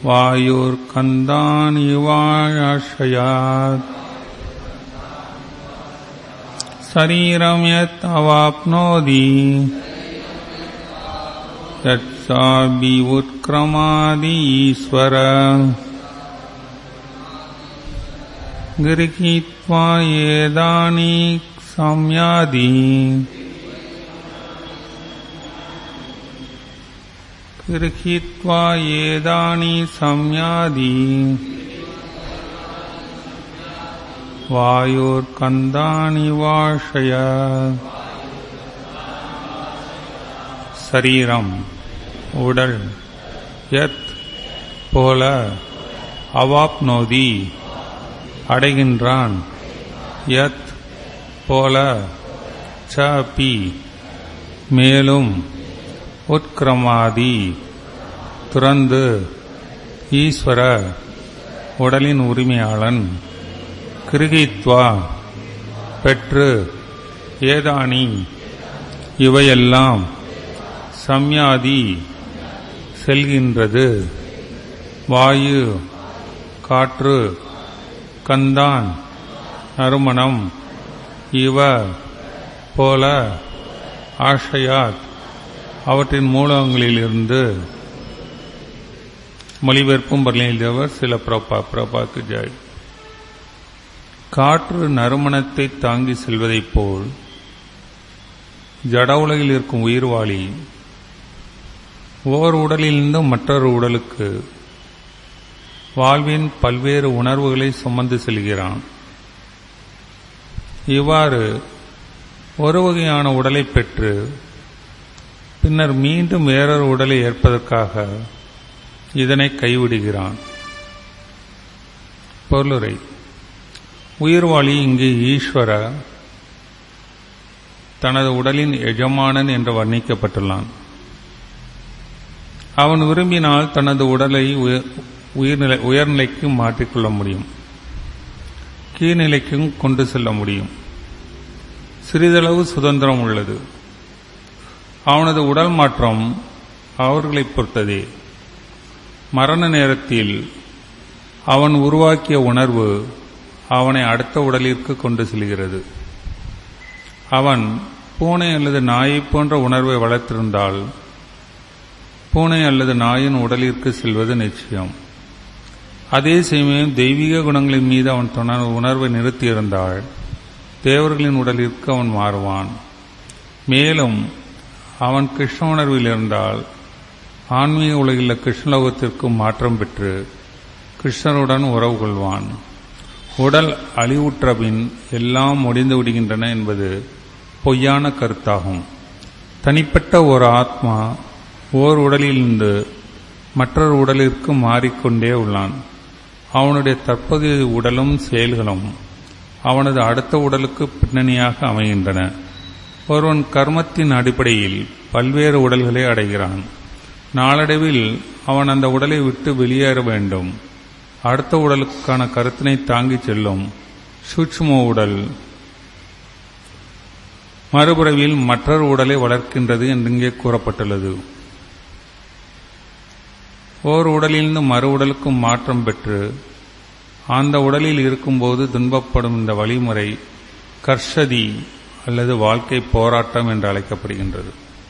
वायुर्कन्दानिवायाश्रयात् शरीरं यत् अवाप्नोति यत्साबि उत्क्रमादि ईश्वर गृहीत्वा येदानि संयादि गृहीत्वा येदानि संयादि वायुर्कन्दानि वाशय சரீரம் உடல் யத் போல அவாப்னோதி அடைகின்றான் யத் போல ச பி மேலும் உட்கிரமாதி துறந்து ஈஸ்வர உடலின் உரிமையாளன் கிருகித்வா பெற்று ஏதானி இவையெல்லாம் சம்யாதி செல்கின்றது வாயு காற்று கந்தான் நறுமணம் இவ போல ஆஷயாத் அவற்றின் மூலங்களிலிருந்து மொழிபெயர்ப்பும் பரணியவர் சில பிரபா பிரபாக்கு ஜாய் காற்று நறுமணத்தை தாங்கி செல்வதைப் போல் ஜட உலகில் இருக்கும் உயிர்வாளி ஓர் உடலிலிருந்து மற்றொரு உடலுக்கு வாழ்வின் பல்வேறு உணர்வுகளை சுமந்து செல்கிறான் இவ்வாறு ஒரு வகையான உடலை பெற்று பின்னர் மீண்டும் வேறொரு உடலை ஏற்பதற்காக இதனை கைவிடுகிறான் பொருளுரை உயிர்வாளி இங்கு ஈஸ்வர தனது உடலின் எஜமானன் என்று வர்ணிக்கப்பட்டுள்ளான் அவன் விரும்பினால் தனது உடலை உயர்நிலை உயர்நிலைக்கு மாற்றிக்கொள்ள முடியும் கீழ்நிலைக்கும் கொண்டு செல்ல முடியும் சிறிதளவு சுதந்திரம் உள்ளது அவனது உடல் மாற்றம் அவர்களைப் பொறுத்ததே மரண நேரத்தில் அவன் உருவாக்கிய உணர்வு அவனை அடுத்த உடலிற்கு கொண்டு செல்கிறது அவன் பூனை அல்லது நாயை போன்ற உணர்வை வளர்த்திருந்தால் பூனை அல்லது நாயின் உடலிற்கு செல்வது நிச்சயம் அதே சமயம் தெய்வீக குணங்களின் மீது அவன் தன உணர்வை நிறுத்தியிருந்தால் தேவர்களின் உடலிற்கு அவன் மாறுவான் மேலும் அவன் கிருஷ்ண உணர்வில் இருந்தால் ஆன்மீக உலகில் கிருஷ்ணலோகத்திற்கு மாற்றம் பெற்று கிருஷ்ணருடன் உறவு கொள்வான் உடல் அழிவுற்ற பின் எல்லாம் முடிந்து விடுகின்றன என்பது பொய்யான கருத்தாகும் தனிப்பட்ட ஒரு ஆத்மா ஓர் உடலிலிருந்து மற்றொரு உடலிற்கு மாறிக்கொண்டே உள்ளான் அவனுடைய தற்போதைய உடலும் செயல்களும் அவனது அடுத்த உடலுக்கு பின்னணியாக அமைகின்றன ஒருவன் கர்மத்தின் அடிப்படையில் பல்வேறு உடல்களை அடைகிறான் நாளடைவில் அவன் அந்த உடலை விட்டு வெளியேற வேண்டும் அடுத்த உடலுக்கான கருத்தினை தாங்கிச் செல்லும் சூட்சும உடல் மறுபுறவில் மற்றொரு உடலை வளர்க்கின்றது என்று இங்கே கூறப்பட்டுள்ளது ஓர் உடலிலிருந்து மறு உடலுக்கும் மாற்றம் பெற்று அந்த உடலில் இருக்கும்போது துன்பப்படும் இந்த வழிமுறை கர்ஷதி அல்லது வாழ்க்கை போராட்டம் என்று அழைக்கப்படுகின்றது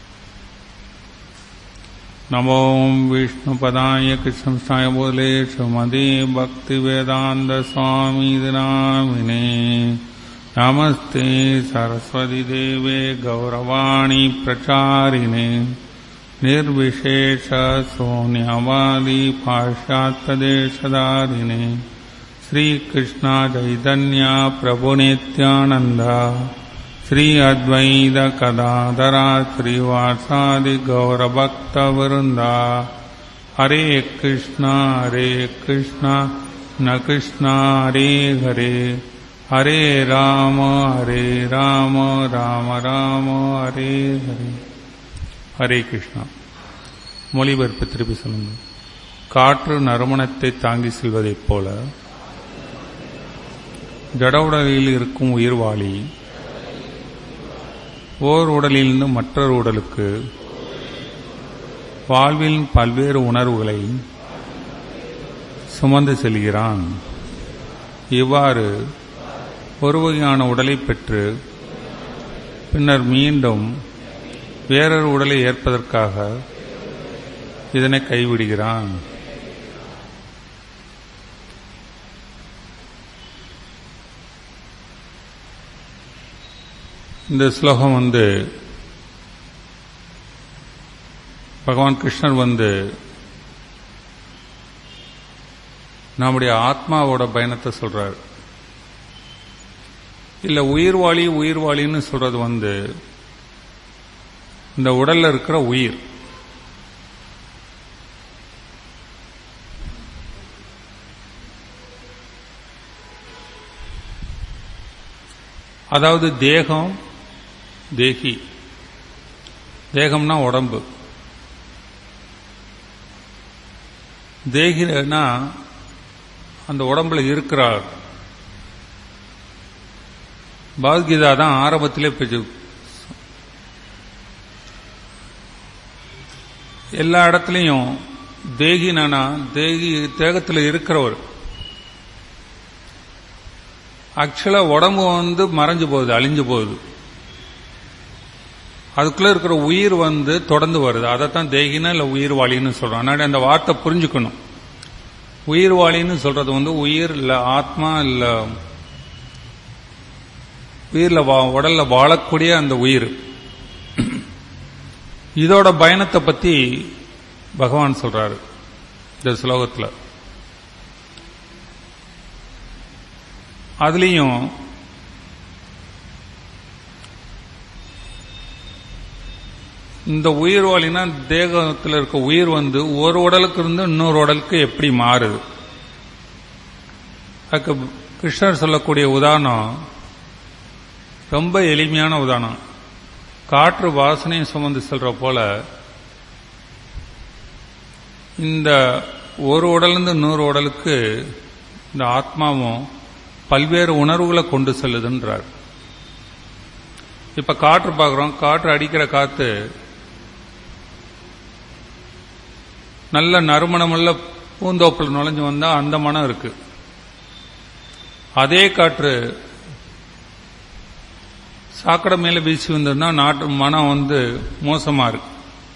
நமோம் விஷ்ணுபதாய கிருஷ்ணாய போலே சுமதி பக்தி வேதாந்த சுவாமி நாமினே நமஸ்தே சரஸ்வதி தேவே கௌரவாணி பிரச்சாரிணே निर्विशेष शून्यवादी पाश्चात्यदेशधारिणे श्रीकृष्ण चैतन्य प्रभुनित्यानन्द श्री अद्वैत कदाधरा श्रीवासादि गौरभक्तवृन्दा हरे कृष्ण हरे कृष्ण न कृष्ण हरे हरे हरे राम हरे राम राम राम हरे हरे ஹரே கிருஷ்ணா மொழிபெயர்ப்பு திருப்பி சொல்லுங்கள் காற்று நறுமணத்தை தாங்கி செல்வதைப் போல ஜட உடலில் இருக்கும் உயிர்வாளி ஓர் உடலிலிருந்து மற்றொரு உடலுக்கு வாழ்வின் பல்வேறு உணர்வுகளை சுமந்து செல்கிறான் இவ்வாறு ஒரு வகையான உடலை பெற்று பின்னர் மீண்டும் வேறொரு உடலை ஏற்பதற்காக இதனை கைவிடுகிறான் இந்த ஸ்லோகம் வந்து பகவான் கிருஷ்ணர் வந்து நம்முடைய ஆத்மாவோட பயணத்தை சொல்றார் இல்ல உயிர்வாளி உயிர்வாளின்னு சொல்றது வந்து இந்த உடல்ல இருக்கிற உயிர் அதாவது தேகம் தேகி தேகம்னா உடம்பு தேகினா அந்த உடம்புல இருக்கிறார் பகவத்கீதா தான் ஆரம்பத்திலே பேச்சு எல்லா இடத்துலையும் தேகினா தேகி தேகத்தில் இருக்கிறவர் ஆக்சுவலா உடம்பு வந்து மறைஞ்சு போகுது அழிஞ்சு போகுது அதுக்குள்ள இருக்கிற உயிர் வந்து தொடர்ந்து வருது அதைத்தான் தேகினா இல்ல உயிர் வாளின்னு சொல்றோம் அதனால அந்த வார்த்தை புரிஞ்சுக்கணும் உயிர் வாளின்னு சொல்றது வந்து உயிர் இல்ல ஆத்மா இல்ல உயிர்ல உடல்ல வாழக்கூடிய அந்த உயிர் இதோட பயணத்தை பத்தி பகவான் சொல்றாரு இந்த ஸ்லோகத்தில் அதுலேயும் இந்த உயிர் வாலினா தேகத்தில் இருக்க உயிர் வந்து ஒரு உடலுக்கு இருந்து இன்னொரு உடலுக்கு எப்படி மாறுது அதுக்கு கிருஷ்ணர் சொல்லக்கூடிய உதாரணம் ரொம்ப எளிமையான உதாரணம் காற்று வாசனையை சுமந்து செல்ற போல இந்த ஒரு உடலிருந்து இன்னொரு உடலுக்கு இந்த ஆத்மாவும் பல்வேறு உணர்வுகளை கொண்டு செல்லுதுன்றார் இப்ப காற்று பார்க்கிறோம் காற்று அடிக்கிற காத்து நல்ல நறுமணமுள்ள பூந்தோப்பில் நுழைஞ்சு வந்தா அந்த மனம் இருக்கு அதே காற்று சாக்கடை மேல வீசி வந்ததுன்னா நாட்டு மனம் வந்து மோசமா இருக்கு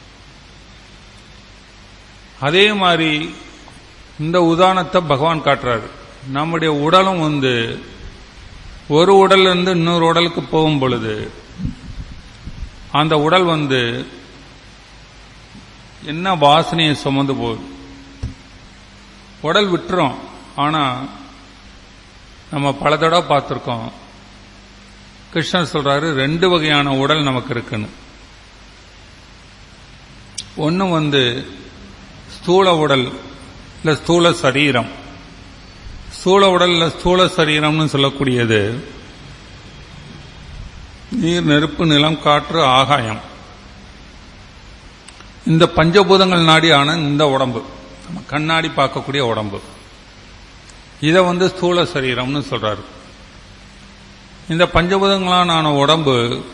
அதே மாதிரி இந்த உதாரணத்தை பகவான் காட்டுறாரு நம்முடைய உடலும் வந்து ஒரு உடல்ல இருந்து இன்னொரு உடலுக்கு போகும் பொழுது அந்த உடல் வந்து என்ன வாசனையை சுமந்து போகுது உடல் விட்டுரும் ஆனா நம்ம பல தடவை பார்த்திருக்கோம் கிருஷ்ணர் சொல்றாரு ரெண்டு வகையான உடல் நமக்கு இருக்குன்னு ஒன்னு வந்து ஸ்தூல உடல் இல்ல ஸ்தூல சரீரம் ஸ்தூல உடல் இல்ல ஸ்தூல சரீரம்னு சொல்லக்கூடியது நீர் நெருப்பு நிலம் காற்று ஆகாயம் இந்த பஞ்சபூதங்கள் நாடி ஆன இந்த உடம்பு நம்ம கண்ணாடி பார்க்கக்கூடிய உடம்பு இதை வந்து ஸ்தூல சரீரம்னு சொல்றாரு இந்த பஞ்சபூதங்களான ஆன உடம்பு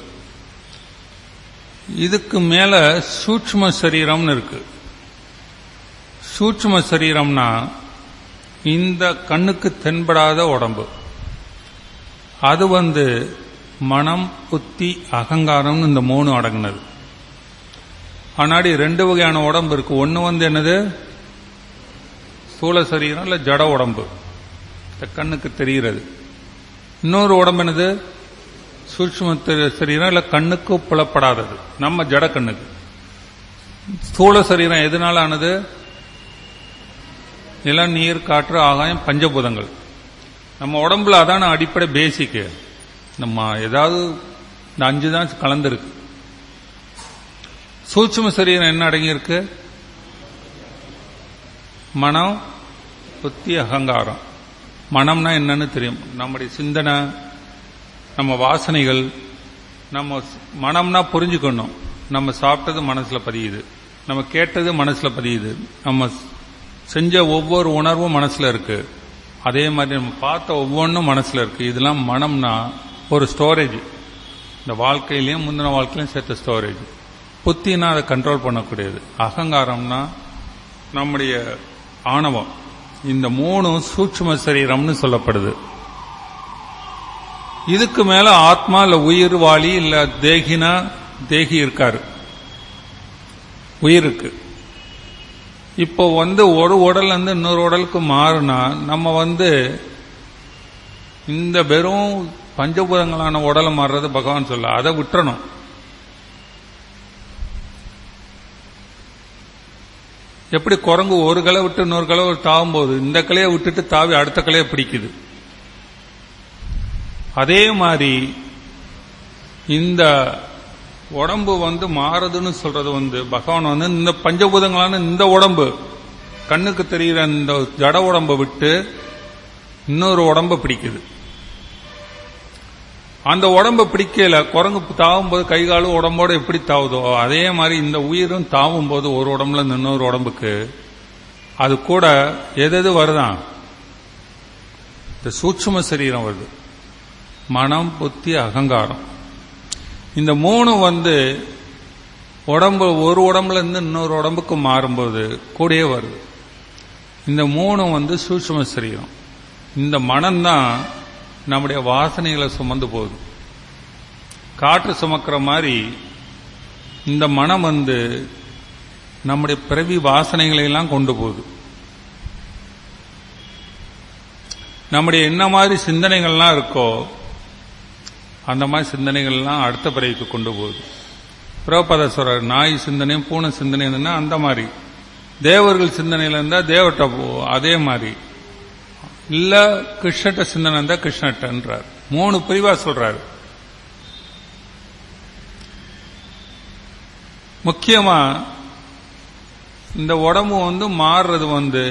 இதுக்கு மேல சூட்சும சரீரம்னு இருக்கு சூட்சும சரீரம்னா இந்த கண்ணுக்கு தென்படாத உடம்பு அது வந்து மனம் புத்தி அகங்காரம்னு இந்த மூணு அடங்குனது ஆனாடி ரெண்டு வகையான உடம்பு இருக்கு ஒன்னு வந்து என்னது ஸ்தூல சரீரம் இல்ல ஜட உடம்பு இந்த கண்ணுக்கு தெரிகிறது இன்னொரு உடம்பு என்னது சூட்சும சரீரம் இல்ல கண்ணுக்கு புலப்படாதது நம்ம ஜட கண்ணுக்கு ஸ்தூல சரீரம் எதனால ஆனது நிலம் நீர் காற்று ஆகாயம் பஞ்சபூதங்கள் நம்ம உடம்புல அதான அடிப்படை பேசிக்கு நம்ம ஏதாவது இந்த அஞ்சு தான் கலந்துருக்கு சூட்சும சரீரம் என்ன அடங்கியிருக்கு மனம் புத்தி அகங்காரம் மனம்னா என்னன்னு தெரியும் நம்முடைய சிந்தனை நம்ம வாசனைகள் நம்ம மனம்னா புரிஞ்சுக்கணும் நம்ம சாப்பிட்டது மனசுல பதியுது நம்ம கேட்டது மனசுல பதியுது நம்ம செஞ்ச ஒவ்வொரு உணர்வும் மனசுல இருக்கு அதே மாதிரி நம்ம பார்த்த ஒவ்வொன்றும் மனசுல இருக்கு இதெல்லாம் மனம்னா ஒரு ஸ்டோரேஜ் இந்த வாழ்க்கையிலையும் முந்தின வாழ்க்கையிலையும் சேர்த்த ஸ்டோரேஜ் புத்தினா அதை கண்ட்ரோல் பண்ணக்கூடியது அகங்காரம்னா நம்முடைய ஆணவம் இந்த மூணும் சூட்சும சரீரம்னு சொல்லப்படுது இதுக்கு மேல ஆத்மா இல்ல உயிர் வாளி இல்ல தேகினா தேகி இருக்காரு உயிருக்கு இப்போ வந்து ஒரு உடல்ல இருந்து இன்னொரு உடலுக்கு மாறுனா நம்ம வந்து இந்த வெறும் பஞ்சபூதங்களான உடலை மாறுறது பகவான் சொல்ல அதை விட்டுறணும் எப்படி குரங்கு ஒரு களை விட்டு இன்னொரு களை தாவும் போது இந்த கலையை விட்டுட்டு தாவி அடுத்த கலையை பிடிக்குது அதே மாதிரி இந்த உடம்பு வந்து மாறுதுன்னு சொல்றது வந்து பகவான் வந்து இந்த பஞ்சபூதங்களான இந்த உடம்பு கண்ணுக்கு தெரிகிற இந்த ஜட உடம்பை விட்டு இன்னொரு உடம்ப பிடிக்குது அந்த உடம்ப பிடிக்கல குரங்கு தாவும் போது கை காலும் உடம்போட எப்படி தாவுதோ அதே மாதிரி இந்த உயிரும் தாவும் போது ஒரு உடம்புல இருந்து இன்னொரு உடம்புக்கு அது கூட எது எது வருதான் இந்த சூட்சும சரீரம் வருது மனம் புத்தி அகங்காரம் இந்த மூணு வந்து உடம்பு ஒரு உடம்புல இருந்து இன்னொரு உடம்புக்கு மாறும்போது கூடயே வருது இந்த மூணு வந்து சூட்சும சரீரம் இந்த மனம்தான் நம்முடைய வாசனைகளை சுமந்து போகுது காற்று சுமக்கிற மாதிரி இந்த மனம் வந்து நம்முடைய பிறவி வாசனைகளை எல்லாம் கொண்டு போகுது நம்முடைய என்ன மாதிரி சிந்தனைகள்லாம் இருக்கோ அந்த மாதிரி சிந்தனைகள்லாம் அடுத்த பிறவிக்கு கொண்டு போகுது பிரபத சொல்றார் நாய் சிந்தனையும் பூனை சிந்தனை இருந்தா அந்த மாதிரி தேவர்கள் சிந்தனையில இருந்தா தேவட்ட போ அதே மாதிரி இல்ல கிருஷ்ணட்ட சிந்தனை இருந்தா கிருஷ்ணட்டன்றார் மூணு பிரிவா சொல்றாரு முக்கியமா இந்த உடம்பு வந்து மாறுறது வந்து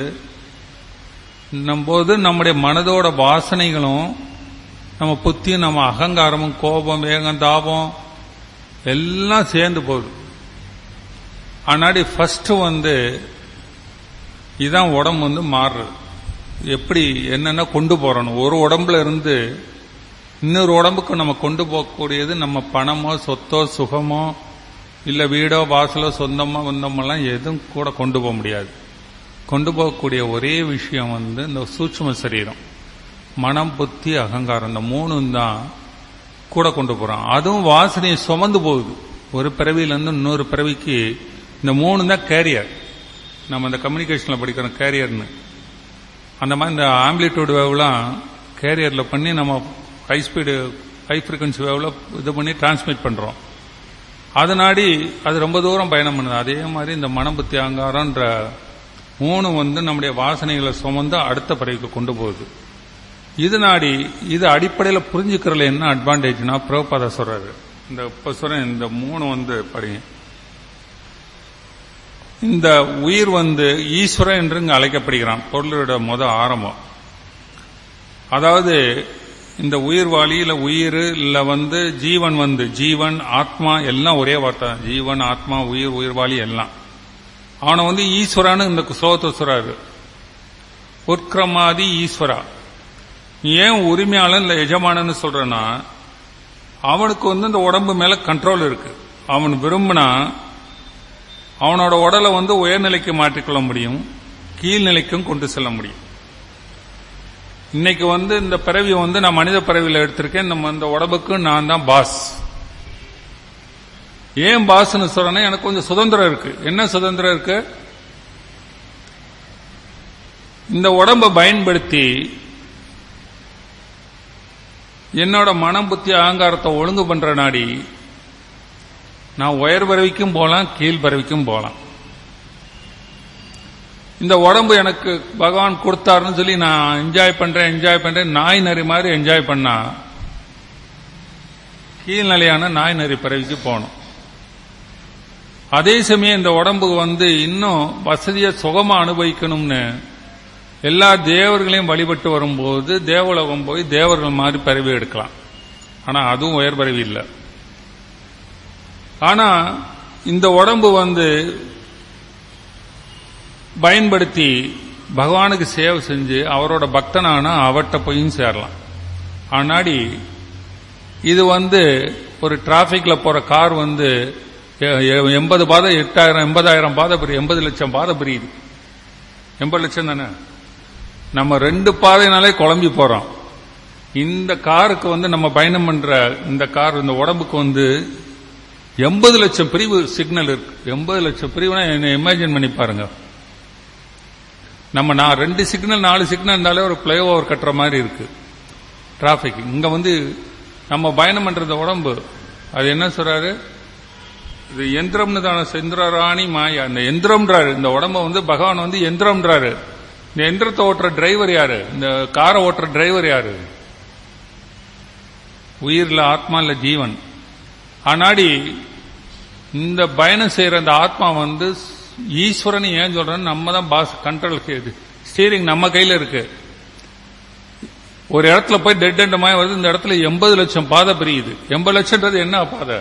போது நம்முடைய மனதோட வாசனைகளும் நம்ம புத்தியும் நம்ம அகங்காரமும் கோபம் வேகம் தாபம் எல்லாம் சேர்ந்து போகுது ஆனாடி ஃபர்ஸ்ட் வந்து இதான் உடம்பு வந்து மாறுறது எப்படி என்னென்ன கொண்டு போறணும் ஒரு உடம்புல இருந்து இன்னொரு உடம்புக்கு நம்ம கொண்டு போகக்கூடியது நம்ம பணமோ சொத்தோ சுகமோ இல்ல வீடோ வாசலோ சொந்தமோ வந்தமெல்லாம் எதுவும் கூட கொண்டு போக முடியாது கொண்டு போகக்கூடிய ஒரே விஷயம் வந்து இந்த சூட்சும சரீரம் மனம் புத்தி அகங்காரம் இந்த மூணும் தான் கூட கொண்டு போறோம் அதுவும் வாசனையை சுமந்து போகுது ஒரு பிறவியிலேருந்து இன்னொரு பிறவிக்கு இந்த மூணு தான் கேரியர் நம்ம இந்த கம்யூனிகேஷனில் படிக்கிறோம் கேரியர்னு அந்த மாதிரி இந்த ஆம்பிளிடியூட் வேவ்லாம் கேரியரில் பண்ணி நம்ம ஹை ஸ்பீடு ஹை ஃப்ரீக்வன்சி வேவ்ல இது பண்ணி டிரான்ஸ்மிட் பண்ணுறோம் அதனாடி அது ரொம்ப தூரம் பயணம் பண்ணுது அதே மாதிரி இந்த மனம் புத்தி அகங்காரம்ன்ற மூணு வந்து நம்முடைய வாசனைகளை சுமந்து அடுத்த பிறவிக்கு கொண்டு போகுது இது நாடி இது அடிப்படையில் புரிஞ்சுக்கிறதுல என்ன அட்வான்டேஜ்னா பிரபுபாத சொல்றாரு இந்த இப்ப சொல்றேன் இந்த மூணு வந்து படிங்க இந்த உயிர் வந்து ஈஸ்வரன் என்று இங்கு அழைக்கப்படுகிறான் பொருளோட முத ஆரம்பம் அதாவது இந்த உயிர் வாளி இல்ல உயிர் இல்ல வந்து ஜீவன் வந்து ஜீவன் ஆத்மா எல்லாம் ஒரே வார்த்தை தான். ஜீவன் ஆத்மா உயிர் உயிர்வாளி எல்லாம் அவனை வந்து ஈஸ்வரான்னு இந்த ஸ்லோகத்தை சொல்றாரு உட்கிரமாதி ஈஸ்வரா ஏன் உரிமையாளன் இல்ல எஜமானன்னு சொல்றேன்னா அவனுக்கு வந்து இந்த உடம்பு மேல கண்ட்ரோல் இருக்கு அவன் விரும்பினா அவனோட உடலை வந்து உயர்நிலைக்கு மாற்றிக்கொள்ள முடியும் கீழ்நிலைக்கும் கொண்டு செல்ல முடியும் இன்னைக்கு வந்து இந்த பிறவி வந்து நான் மனித பிறவியில் எடுத்திருக்கேன் நம்ம இந்த உடம்புக்கு நான் தான் பாஸ் ஏன் பாஸ்னு சொல்றேன்னா எனக்கு கொஞ்சம் சுதந்திரம் இருக்கு என்ன சுதந்திரம் இருக்கு இந்த உடம்பை பயன்படுத்தி என்னோட மனம் புத்தி அகங்காரத்தை ஒழுங்கு பண்ற நாடி நான் உயர் பறவைக்கும் போகலாம் கீழ் பறவைக்கும் போகலாம் இந்த உடம்பு எனக்கு பகவான் கொடுத்தாருன்னு சொல்லி நான் என்ஜாய் பண்றேன் என்ஜாய் பண்றேன் நாய் நரி மாதிரி என்ஜாய் பண்ணா கீழ்நிலையான நாய் நரி பறவைக்கு போகணும் அதே சமயம் இந்த உடம்பு வந்து இன்னும் வசதியை சுகமா அனுபவிக்கணும்னு எல்லா தேவர்களையும் வழிபட்டு வரும்போது தேவலோகம் போய் தேவர்கள் மாதிரி பறவை எடுக்கலாம் ஆனா அதுவும் உயர் பறவை இல்லை ஆனா இந்த உடம்பு வந்து பயன்படுத்தி பகவானுக்கு சேவை செஞ்சு அவரோட பக்தனானா அவர்கிட்ட போயும் சேரலாம் ஆனாடி இது வந்து ஒரு டிராபிக்ல போற கார் வந்து எண்பது பாதை எட்டாயிரம் எண்பதாயிரம் பாதை பிரி எண்பது லட்சம் பாதை பிரியுது எண்பது லட்சம் தானே நம்ம ரெண்டு பாதைனாலே குழம்பி போறோம் இந்த காருக்கு வந்து நம்ம பயணம் பண்ற இந்த கார் இந்த உடம்புக்கு வந்து எண்பது லட்சம் பிரிவு சிக்னல் இருக்கு எண்பது லட்சம் பிரிவுனா என்ன இமேஜின் பண்ணி பாருங்க நம்ம நான் ரெண்டு சிக்னல் நாலு சிக்னல் இருந்தாலே ஒரு பிளே ஓவர் கட்டுற மாதிரி இருக்கு டிராபிக் இங்க வந்து நம்ம பயணம் பண்றது உடம்பு அது என்ன சொல்றாரு இது எந்திரம்னு தானே செந்திராணி மாயா இந்த எந்திரம்ன்றாரு இந்த உடம்ப வந்து பகவான் வந்து எந்திரம்ன்றாரு இந்த எந்திரத்தை ஓட்டுற டிரைவர் யாரு இந்த காரை ஓட்டுற டிரைவர் யாரு உயிர்ல ஆத்மா இல்ல ஜீவன் ஆனாடி இந்த பயணம் செய்யற அந்த ஆத்மா வந்து ஈஸ்வரன் ஏன் சொல்றேன்னு நம்ம தான் பாஸ் கண்ட்ரோல் செய்யுது ஸ்டீரிங் நம்ம கையில இருக்கு ஒரு இடத்துல போய் டெட் எண்ட் மாதிரி வருது இந்த இடத்துல எண்பது லட்சம் பாதை பிரியுது எண்பது லட்சம்ன்றது என்ன பாதை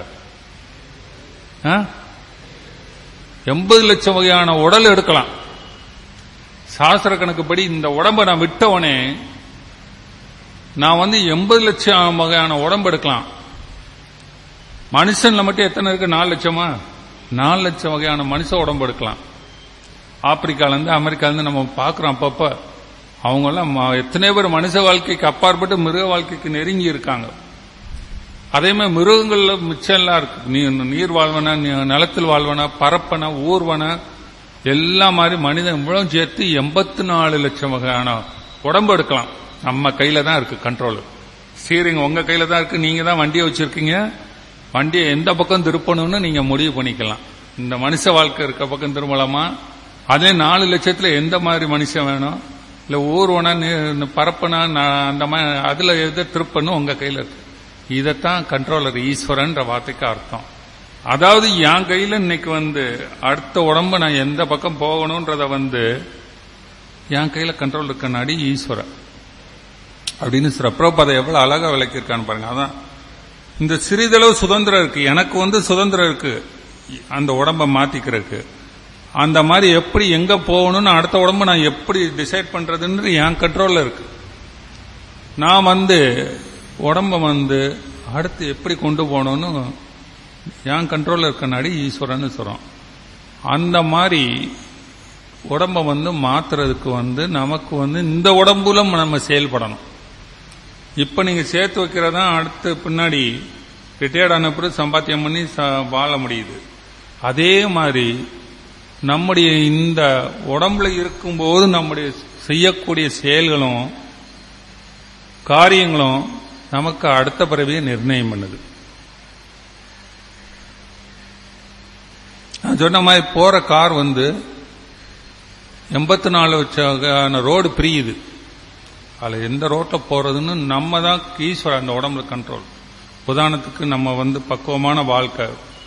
எண்பது லட்சம் வகையான உடல் எடுக்கலாம் சாஸ்திர கணக்குப்படி இந்த உடம்ப நான் விட்டவனே நான் வந்து எண்பது லட்சம் வகையான உடம்பு எடுக்கலாம் மனுஷன்ல மட்டும் எத்தனை இருக்கு நாலு லட்சமா நாலு லட்சம் வகையான மனுஷ உடம்பு எடுக்கலாம் ஆப்பிரிக்கால இருந்து அமெரிக்கால இருந்து நம்ம பாக்குறோம் அப்பப்ப அவங்க எல்லாம் எத்தனை பேர் மனுஷ வாழ்க்கைக்கு அப்பாற்பட்டு மிருக வாழ்க்கைக்கு நெருங்கி இருக்காங்க அதே மாதிரி மிருகங்கள்ல மிச்சம் எல்லாம் இருக்கு நீர் வாழ்வன நிலத்தில் வாழ்வன பரப்பன ஊர்வன எல்லா மாதிரி மனிதன் இவ்வளவு சேர்த்து எண்பத்தி நாலு லட்சம் வகையான உடம்பு எடுக்கலாம் நம்ம கையில தான் இருக்கு கண்ட்ரோல் ஸ்டீரிங் உங்க கையில தான் இருக்கு நீங்க தான் வண்டியை வச்சிருக்கீங்க வண்டியை எந்த பக்கம் திருப்பணும்னு நீங்க முடிவு பண்ணிக்கலாம் இந்த மனுஷ வாழ்க்கை இருக்க பக்கம் திரும்பலாமா அதே நாலு லட்சத்துல எந்த மாதிரி மனுஷன் வேணும் இல்ல ஊர்வன பரப்பனா அந்த மாதிரி அதுல எதை திருப்பணும் உங்க கையில இருக்கு இதைத்தான் கண்ட்ரோலர் ஈஸ்வரன்ற வார்த்தைக்கு அர்த்தம் அதாவது என் கையில இன்னைக்கு வந்து அடுத்த உடம்ப நான் எந்த பக்கம் போகணும்ன்றத வந்து என் கையில கண்ட்ரோல் இருக்க நாடி ஈஸ்வரன் அப்படின்னு சிறப்பிரபதை எவ்வளவு அழகா விளக்கியிருக்கான்னு பாருங்க அதான் இந்த சிறிதளவு சுதந்திரம் இருக்கு எனக்கு வந்து சுதந்திரம் இருக்கு அந்த உடம்ப மாத்திக்கிறதுக்கு அந்த மாதிரி எப்படி எங்க போகணும்னு அடுத்த உடம்பு நான் எப்படி டிசைட் பண்றதுன்னு என் கண்ட்ரோல்ல இருக்கு நான் வந்து உடம்ப வந்து அடுத்து எப்படி கொண்டு போகணும்னு என் கண்ட்ரோல்ல இருக்கனாடி ஈஸ்வரன் சொல்றோம் அந்த மாதிரி உடம்ப வந்து மாத்துறதுக்கு வந்து நமக்கு வந்து இந்த உடம்புல நம்ம செயல்படணும் இப்ப நீங்க சேர்த்து வைக்கிறதா அடுத்து பின்னாடி ரிட்டையர்ட் ஆன பிறகு சம்பாத்தியம் பண்ணி வாழ முடியுது அதே மாதிரி நம்முடைய இந்த உடம்புல இருக்கும்போது நம்முடைய செய்யக்கூடிய செயல்களும் காரியங்களும் நமக்கு அடுத்த பிறவியை நிர்ணயம் பண்ணுது நான் சொன்ன மாதிரி போற கார் வந்து எண்பத்தி நாலு வச்சான ரோடு பிரியுது அதில் எந்த ரோட்டில் போறதுன்னு நம்ம தான் ஈஸ்வரர் அந்த உடம்புல கண்ட்ரோல் உதாரணத்துக்கு நம்ம வந்து பக்குவமான வாழ்க்கை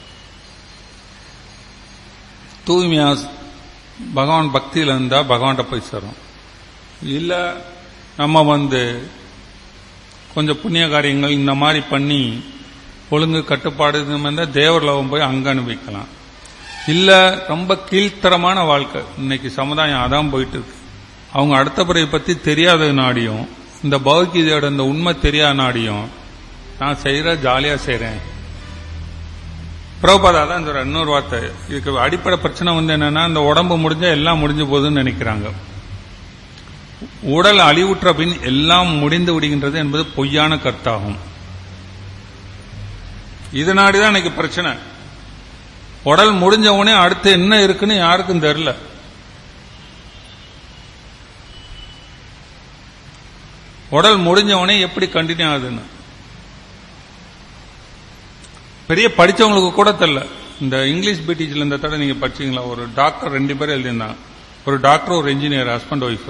தூய்மையா பகவான் பக்தியில் இருந்தா பகவான்கிட்ட போய் சேரும் இல்ல நம்ம வந்து கொஞ்சம் புண்ணிய காரியங்கள் இந்த மாதிரி பண்ணி ஒழுங்கு கட்டுப்பாடு இந்த மாதிரி தேவர் லவம் போய் அங்க அனுபவிக்கலாம் இல்ல ரொம்ப கீழ்த்தரமான வாழ்க்கை இன்னைக்கு சமுதாயம் அதான் போயிட்டு இருக்கு அவங்க அடுத்த பிறவை பத்தி தெரியாத நாடியும் இந்த பௌகீதையோட இந்த உண்மை தெரியாத நாடியும் நான் செய்யற ஜாலியா செய்யறேன் பிரபுபாதா தான் சொல்ற இன்னொரு வார்த்தை இதுக்கு அடிப்படை பிரச்சனை வந்து என்னன்னா இந்த உடம்பு முடிஞ்சா எல்லாம் முடிஞ்சு போகுதுன்னு நினைக்கிறாங்க உடல் அழிவுற்ற பின் எல்லாம் முடிந்து விடுகின்றது என்பது பொய்யான கருத்தாகும் இதனாடிதான் இன்னைக்கு பிரச்சனை உடல் முடிஞ்ச உடனே அடுத்து என்ன இருக்குன்னு யாருக்கும் தெரியல உடல் முடிஞ்ச உடனே எப்படி கண்டினியூ ஆகுதுன்னு பெரிய படிச்சவங்களுக்கு கூட தெரியல இந்த இங்கிலீஷ் பிடிச்சில் இந்த தடவை நீங்க படிச்சீங்களா ஒரு டாக்டர் ரெண்டு பேரும் எழுதியிருந்தாங்க ஒரு டாக்டர் ஒரு இன்ஜினியர் ஹஸ்பண்ட் ஒய்ஃப்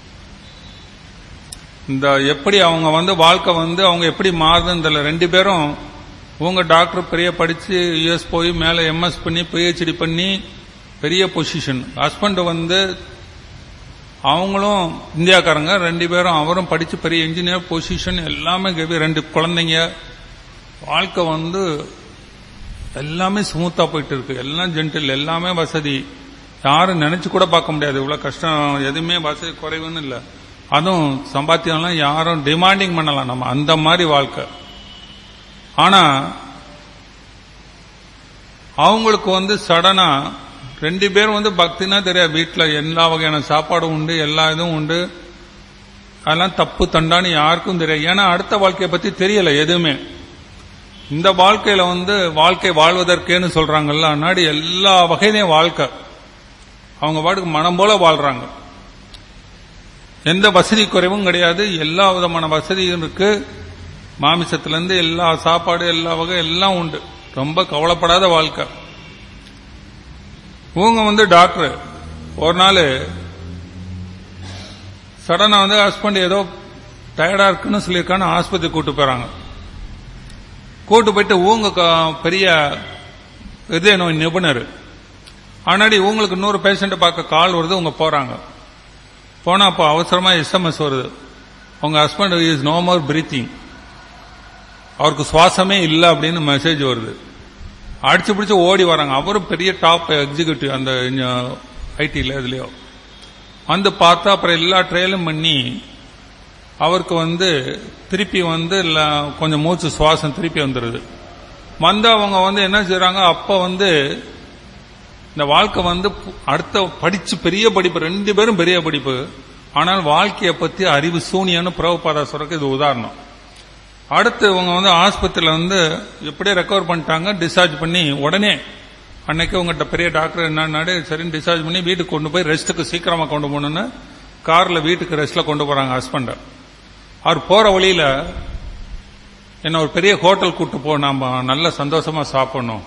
இந்த எப்படி அவங்க வந்து வாழ்க்கை வந்து அவங்க எப்படி மாறுதுன்னு தெரியல ரெண்டு பேரும் உங்க டாக்டர் பெரிய படிச்சு யூஎஸ் போய் மேல எம்எஸ் பண்ணி பிஹெச்டி பண்ணி பெரிய பொசிஷன் ஹஸ்பண்ட் வந்து அவங்களும் இந்தியாக்காரங்க ரெண்டு பேரும் அவரும் படிச்சு பெரிய இன்ஜினியர் பொசிஷன் எல்லாமே கவி ரெண்டு குழந்தைங்க வாழ்க்கை வந்து எல்லாமே ஸ்மூத்தா போயிட்டு இருக்கு எல்லாம் ஜென்டில் எல்லாமே வசதி யாரும் நினைச்சு கூட பார்க்க முடியாது இவ்வளவு கஷ்டம் எதுவுமே வசதி குறைவுன்னு இல்லை அதுவும் சம்பாத்தியம்லாம் யாரும் டிமாண்டிங் பண்ணலாம் நம்ம அந்த மாதிரி வாழ்க்கை ஆனா அவங்களுக்கு வந்து சடனா ரெண்டு பேரும் வந்து பக்தினா தெரியாது வீட்டில் எல்லா வகையான சாப்பாடும் உண்டு எல்லா இதுவும் உண்டு அதெல்லாம் தப்பு தண்டான்னு யாருக்கும் தெரியாது ஏன்னா அடுத்த வாழ்க்கையை பத்தி தெரியல எதுவுமே இந்த வாழ்க்கையில வந்து வாழ்க்கை வாழ்வதற்கேன்னு சொல்றாங்கல்ல முன்னாடி எல்லா வகையிலையும் வாழ்க்கை அவங்க பாட்டுக்கு மனம் போல வாழ்றாங்க எந்த வசதி குறைவும் கிடையாது எல்லா விதமான வசதியும் இருக்கு மாமிசத்திலிருந்து எல்லா சாப்பாடு எல்லா வகை எல்லாம் உண்டு ரொம்ப கவலைப்படாத வாழ்க்கை இவங்க வந்து டாக்டர் ஒரு நாள் சடனா வந்து ஹஸ்பண்ட் ஏதோ டயர்டா இருக்குன்னு சொல்லியிருக்கான்னு ஆஸ்பத்திரி கூட்டு போறாங்க கூட்டு போயிட்டு ஊங்க க- பெரிய இதய நோய் நிபுணர் ஆனாடி உங்களுக்கு இன்னொரு பேஷண்ட்டை பார்க்க கால் வருது உங்க போறாங்க போனா அப்போ அவசரமா எஸ்எம்எஸ் வருது உங்க husband is no more breathing அவருக்கு சுவாசமே இல்லை அப்படின்னு மெசேஜ் வருது அடிச்சு பிடிச்சு ஓடி வராங்க அவரும் பெரிய டாப் எக்ஸிகியூட்டிவ் அந்த ஐடியில் இதுலயோ வந்து பார்த்தா அப்புறம் எல்லா ட்ரையலும் பண்ணி அவருக்கு வந்து திருப்பி வந்து ல- கொஞ்சம் மூச்சு சுவாசம் திருப்பி வந்துடுது வந்து அவங்க வந்து என்ன செய்றாங்க அப்ப வந்து இந்த வாழ்க்கை வந்து பு- அடுத்த படிச்சு பெரிய படிப்பு ரெண்டு பேரும் பெரிய படிப்பு ஆனால் வாழ்க்கையை பத்தி அறிவு சூனியன்னு பிரபுபாதா சொல்றதுக்கு இது உதாரணம் அடுத்து இவங்க வந்து ஆஸ்பத்திரியில வந்து எப்படியே ரெக்கவர் பண்ணிட்டாங்க டிஸ்சார்ஜ் பண்ணி உடனே அன்னைக்கு உங்ககிட்ட பெரிய டாக்டர் என்னன்னாடு சரின்னு டிஸ்சார்ஜ் பண்ணி வீட்டுக்கு கொண்டு போய் ரெஸ்ட்டுக்கு சீக்கிரமா கொண்டு போகணும்னு கார்ல வீட்டுக்கு ரெஸ்ட்ல கொண்டு போறாங்க ஹஸ்பண்ட அவர் போற வழியில என்ன ஒரு பெரிய ஹோட்டல் கூட்டு போ நாம நல்ல சந்தோஷமா சாப்பிடணும்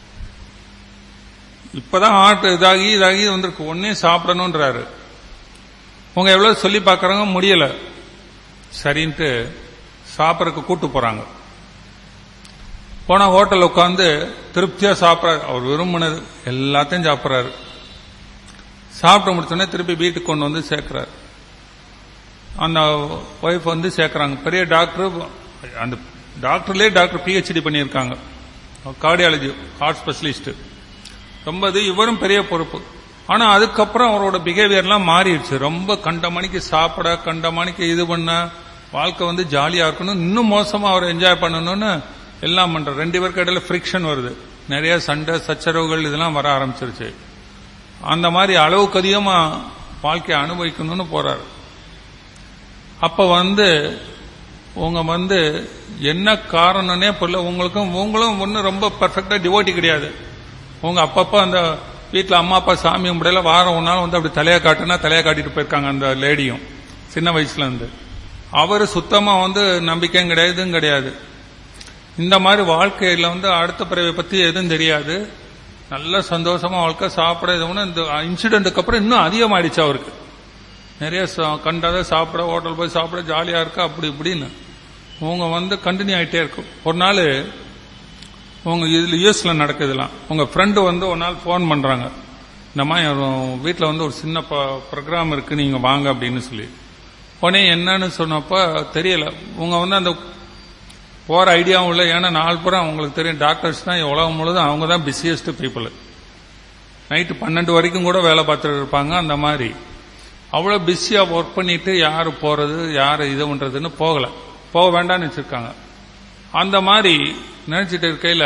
இப்பதான் ஆட்டு இதாகி இதாகி வந்திருக்கு ஒன்னே சாப்பிடணும்ன்றாரு உங்க எவ்வளவு சொல்லி பார்க்கறாங்க முடியல சரின்ட்டு சாப்பிடறதுக்கு கூட்டு போறாங்க போனா ஹோட்டல் உட்காந்து திருப்தியா சாப்பிட்றாரு அவர் விரும்பினது எல்லாத்தையும் சாப்பிட்றாரு சாப்பிட்டு முடிச்சோடனே திருப்பி வீட்டுக்கு கொண்டு வந்து சேர்க்கிறார் அந்த ஒய்ஃப் வந்து சேர்க்கறாங்க பெரிய டாக்டர் அந்த டாக்டர்லயே டாக்டர் பிஹெச்டி பண்ணியிருக்காங்க கார்டியாலஜி ஹார்ட் ஸ்பெஷலிஸ்ட் ரொம்ப இது இவரும் பெரிய பொறுப்பு ஆனா அதுக்கப்புறம் அவரோட பிஹேவியர்லாம் மாறிடுச்சு ரொம்ப கண்ட மணிக்கு சாப்பிட கண்ட மணிக்கு இது பண்ண வாழ்க்கை வந்து ஜாலியா இருக்கணும் இன்னும் மோசமா அவர் என்ஜாய் பண்ணணும்னு எல்லாம் பண்ற ரெண்டு பேருக்கு இடையில ஃப்ரிக்ஷன் வருது நிறைய சண்டை சச்சரவுகள் இதெல்லாம் வர ஆரம்பிச்சிருச்சு அந்த மாதிரி அளவுக்கு அதிகமா வாழ்க்கையை அனுபவிக்கணும்னு போறாரு அப்ப வந்து உங்க வந்து என்ன காரணம்னே புரியல உங்களுக்கும் உங்களும் ஒன்றும் ரொம்ப பர்ஃபெக்டா டிவோட்டி கிடையாது உங்க அப்பப்ப அந்த வீட்டில் அம்மா அப்பா சாமி கும்பிடல வாரம் ஒரு நாள் வந்து அப்படி தலையை காட்டுனா தலையை காட்டிட்டு போயிருக்காங்க அந்த லேடியும் சின்ன வயசுல இருந்து அவர் சுத்தமா வந்து நம்பிக்கையும் கிடையாது இதுவும் கிடையாது இந்த மாதிரி வாழ்க்கையில வந்து அடுத்த பிறவை பத்தி எதுவும் தெரியாது நல்ல சந்தோஷமா வாழ்க்கை சாப்பிட இது ஒண்ணு இந்த இன்சிடென்ட்டுக்கு அப்புறம் இன்னும் அதிகமாயிடுச்சு அவருக்கு நிறைய சா- கண்டதை சாப்பிட ஹோட்டல் போய் சாப்பிட ஜாலியா இருக்கு அப்படி இப்படின்னு உங்க வந்து கண்டினியூ ஆயிட்டே இருக்கும் ஒரு நாள் உங்க இதுல யூஎஸ்ல நடக்குதுலாம் உங்க ஃப்ரெண்டு வந்து ஒரு நாள் ஃபோன் பண்றாங்க இந்த மாதிரி வீட்டில் வந்து ஒரு சின்ன ப்ரோக்ராம் இருக்கு நீங்க வாங்க அப்படின்னு சொல்லி உடனே என்னன்னு சொன்னப்ப தெரியல உங்க வந்து அந்த போற ஐடியாவும் இல்லை ஏன்னா நாலு புறம் உங்களுக்கு தெரியும் டாக்டர்ஸ் தான் உலகம் முழுதும் அவங்க தான் பிஸியஸ்ட் பீப்புள் நைட்டு பன்னெண்டு வரைக்கும் கூட வேலை பார்த்துட்டு இருப்பாங்க அந்த மாதிரி அவ்வளோ பிஸியா ஒர்க் பண்ணிட்டு யாரு போறது யாரு இது பண்றதுன்னு போகல போக வேண்டாம்னு வச்சிருக்காங்க அந்த மாதிரி நினைச்சிட்டு இருக்கையில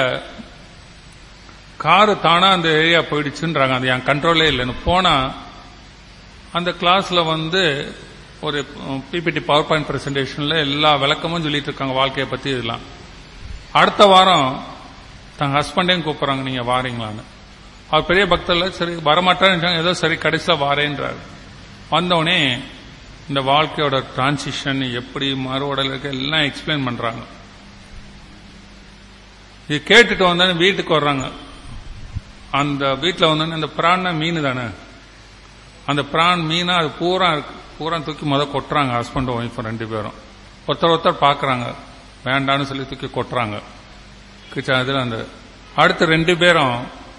காரு தானா அந்த ஏரியா போயிடுச்சுன்றாங்க அது என் கண்ட்ரோலே இல்லைன்னு போனா அந்த கிளாஸ்ல வந்து ஒரு பிபிடி பவர் பாயிண்ட் பிரசன்டேஷன்ல எல்லா விளக்கமும் சொல்லிட்டு இருக்காங்க வாழ்க்கையை பத்தி இதெல்லாம் அடுத்த வாரம் தங்க ஹஸ்பண்டையும் கூப்பிடுறாங்க நீங்க வாரீங்களான்னு அவர் பெரிய பக்தர்ல சரி வரமாட்டான்னு ஏதோ சரி கடைசியா வாரேன்றாரு வந்தவுடனே இந்த வாழ்க்கையோட டிரான்சிஷன் எப்படி மறுவடல் இருக்கு எல்லாம் எக்ஸ்பிளைன் பண்றாங்க இது கேட்டுட்டு வந்தோடனே வீட்டுக்கு வர்றாங்க அந்த வீட்டில் வந்தோடனே அந்த பிரான்னா மீன் தானே அந்த பிரான் மீனா அது பூரா இருக்கு பூரா தூக்கி முத கொட்டுறாங்க ஹஸ்பண்ட் ஒய்ஃப் ரெண்டு பேரும் ஒருத்தர் ஒருத்தர் பார்க்கறாங்க வேண்டான்னு சொல்லி தூக்கி கொட்டுறாங்க கிச்சன் இதுல அந்த அடுத்து ரெண்டு பேரும்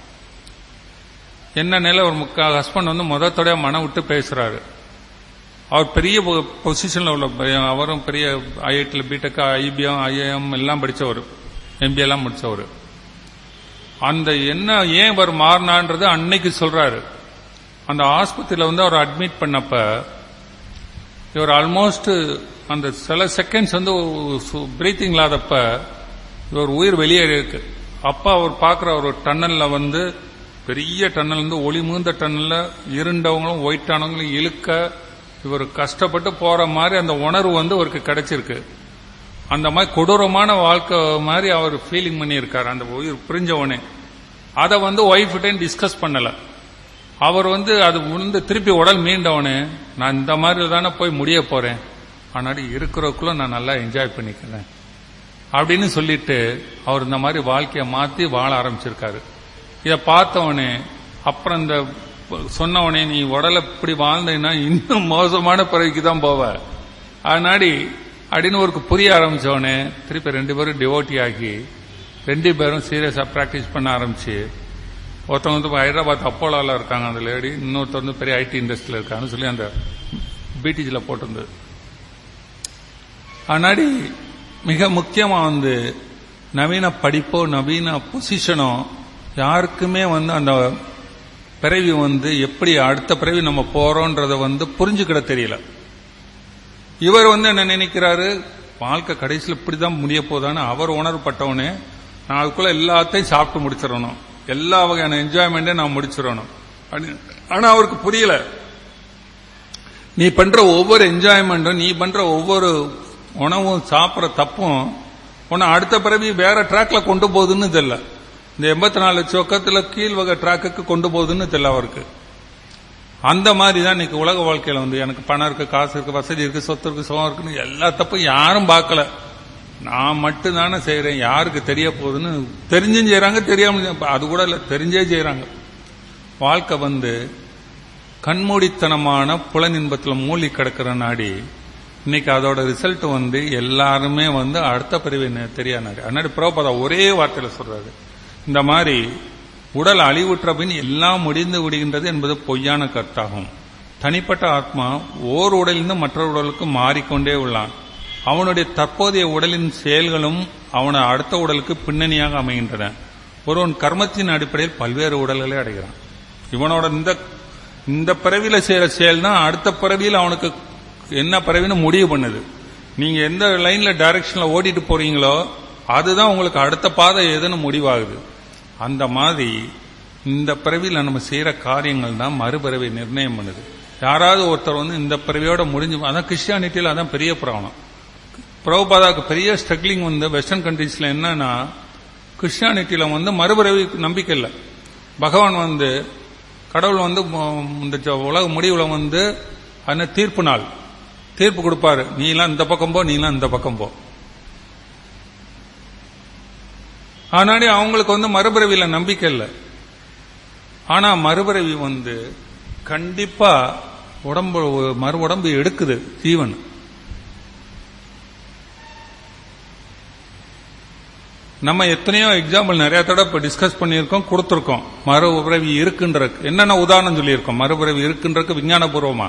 என்ன நிலை ஒரு முக்கா ஹஸ்பண்ட் வந்து முதத்தோட மனம் விட்டு பேசுறாரு அவர் பெரிய பொசிஷன்ல உள்ள பையன். அவரும் பெரிய ஐஐடியில் பிடெக் ஐபிஎம் ஐஏஎம் எல்லாம் படிச்சவர் எம்பிஏ எல்லாம் முடிச்சவர் அந்த என்ன ஏன் இவர் மாறினான்றது அன்னைக்கு சொல்றாரு அந்த ஆஸ்பத்திரியில வந்து அவர் அட்மிட் பண்ணப்ப இவர் ஆல்மோஸ்ட் அந்த சில செகண்ட்ஸ் வந்து பிரீத்திங் இல்லாதப்ப இவர் உயிர் வெளியேறி இருக்கு அப்ப அவர் பார்க்கிற ஒரு டன்னல்ல வந்து பெரிய டன்னல் வந்து ஒளி மூந்த டன்னல்ல இருண்டவங்களும் ஒயிட்டானவங்களும் இழுக்க இவர் கஷ்டப்பட்டு போற மாதிரி அந்த உணர்வு வந்து அவருக்கு கிடைச்சிருக்கு அந்த மாதிரி கொடூரமான வாழ்க்கை மாதிரி அவர் ஃபீலிங் பண்ணியிருக்காரு அந்த உயிர் பிரிஞ்சவனே அதை வந்து ஒய்ஃப்டையும் டிஸ்கஸ் பண்ணல அவர் வந்து அது வந்து திருப்பி உடல் மீண்டவனே நான் இந்த மாதிரி தானே போய் முடிய போறேன் ஆனால் இருக்கிறக்குள்ள நான் நல்லா என்ஜாய் பண்ணிக்கிறேன் அப்படின்னு சொல்லிட்டு அவர் இந்த மாதிரி வாழ்க்கையை மாத்தி வாழ ஆரம்பிச்சிருக்காரு இதை பார்த்தவனே அப்புறம் இந்த சொன்னவனே நீ உடலை இப்படி வாழ்ந்தீங்கன்னா இன்னும் மோசமான பிறவிக்கு தான் போவ அதனாடி அப்படின்னு ஒரு புரிய ஆரம்பிச்சவனே திருப்பி ரெண்டு பேரும் டிவோட்டி ஆகி ரெண்டு பேரும் சீரியஸா பிராக்டிஸ் பண்ண ஆரம்பிச்சு ஒருத்தவங்க வந்து ஹைதராபாத் அப்போலாவில் இருக்காங்க அந்த லேடி இன்னொருத்தர் வந்து பெரிய ஐடி இண்டஸ்ட்ரியில் இருக்காங்கன்னு சொல்லி அந்த பிடிஜியில் போட்டிருந்தது அதனாடி மிக முக்கியமா வந்து நவீன படிப்போ நவீன பொசிஷனோ யாருக்குமே வந்து அந்த பிறவி வந்து எப்படி அடுத்த பிறவி நம்ம போறோன்றத வந்து புரிஞ்சுக்கிட தெரியல இவர் வந்து என்ன நினைக்கிறாரு வாழ்க்கை கடைசியில் இப்படிதான் முடிய போதான்னு அவர் உணர்வுப்பட்டவனே நான் அதுக்குள்ள எல்லாத்தையும் சாப்பிட்டு முடிச்சிடணும் எல்லா வகையான என்ஜாய்மெண்ட்டையும் நான் முடிச்சிடணும் அப்படின்னு- ஆனா அவருக்கு புரியல நீ பண்ற ஒவ்வொரு என்ஜாய்மெண்ட்டும் நீ பண்ற ஒவ்வொரு உணவும் சாப்பிட்ற தப்பும் உன்னை அடுத்த பிறவி வேற ட்ராக்ல கொண்டு போகுதுன்னு தெரியல இந்த எண்பத்தி நாலு சொக்கத்துல கீழ் வகை ட்ராக்குக்கு கொண்டு போகுதுன்னு தெரியல அவருக்கு அந்த மாதிரி தான் இன்னைக்கு உலக வாழ்க்கையில வந்து எனக்கு பணம் இருக்கு காசு இருக்கு வசதி இருக்கு சொத்து இருக்கு சுகம் இருக்குன்னு எல்லா தப்பும் யாரும் பார்க்கல நான் மட்டும் தானே செய்யறேன் யாருக்கு தெரிய போகுதுன்னு தெரிஞ்சும் செய்யறாங்க தெரியாம அது கூட இல்ல தெரிஞ்சே செய்யறாங்க வாழ்க்கை வந்து கண்மூடித்தனமான புலனின்பத்துல மூழ்கி கிடக்கிற நாடி இன்னைக்கு அதோட ரிசல்ட் வந்து எல்லாருமே வந்து அடுத்த பிரிவு தெரியா நாடி அதனாடி பிரபதா ஒரே வார்த்தையில சொல்றாரு இந்த மாதிரி உடல் அழிவுற்ற பின் எல்லாம் முடிந்து விடுகின்றது என்பது பொய்யான கருத்தாகும் தனிப்பட்ட ஆத்மா ஓர் உடலிருந்து மற்றொரு உடலுக்கு மாறிக்கொண்டே உள்ளான் அவனுடைய தற்போதைய உடலின் செயல்களும் அவன அடுத்த உடலுக்கு பின்னணியாக அமைகின்றன ஒருவன் கர்மத்தின் அடிப்படையில் பல்வேறு உடல்களை அடைகிறான் இவனோட இந்த இந்த பிறவியில செய்யற செயல் தான் அடுத்த பிறவியில் அவனுக்கு என்ன பிறவின்னு முடிவு பண்ணுது நீங்க எந்த லைன்ல டைரக்ஷன்ல ஓடிட்டு போறீங்களோ அதுதான் உங்களுக்கு அடுத்த பாதை எதுன்னு முடிவாகுது அந்த மாதிரி இந்த பிறவியில் நம்ம செய்யற காரியங்கள் தான் மறுபிறவை நிர்ணயம் பண்ணுது யாராவது ஒருத்தர் வந்து இந்த பிறவியோட முடிஞ்சு அதான் கிறிஸ்டியானிட்டியில் அதான் பெரிய ப்ராப்ளம் பிரபுபாதாவுக்கு பெரிய ஸ்ட்ரகிளிங் வந்து வெஸ்டர்ன் கண்ட்ரீஸ்ல என்னன்னா கிறிஸ்டியானிட்டியில வந்து மறுபிறவி நம்பிக்கை இல்லை பகவான் வந்து கடவுள் வந்து ம- இந்த ஜ- உலக முடிவுல வந்து என்ன தீர்ப்பு நாள் தீர்ப்பு கொடுப்பாரு நீலாம் இந்த பக்கம் போ நீலாம் இந்த பக்கம் போ ஆனாடி அவங்களுக்கு வந்து மறுபிறவியில நம்பிக்கை இல்லை ஆனா மறுபிறவி வந்து கண்டிப்பா உடம்பு மறு உடம்பு எடுக்குது ஜீவன் நம்ம எத்தனையோ எக்ஸாம்பிள் நிறைய தடவை இப்ப டிஸ்கஸ் பண்ணியிருக்கோம் கொடுத்திருக்கோம் மறுபிறவி இருக்குன்றக்கு என்னென்ன உதாரணம் சொல்லியிருக்கோம் மறுபிறவி இருக்குன்றக்கு விஞ்ஞானபூர்வமா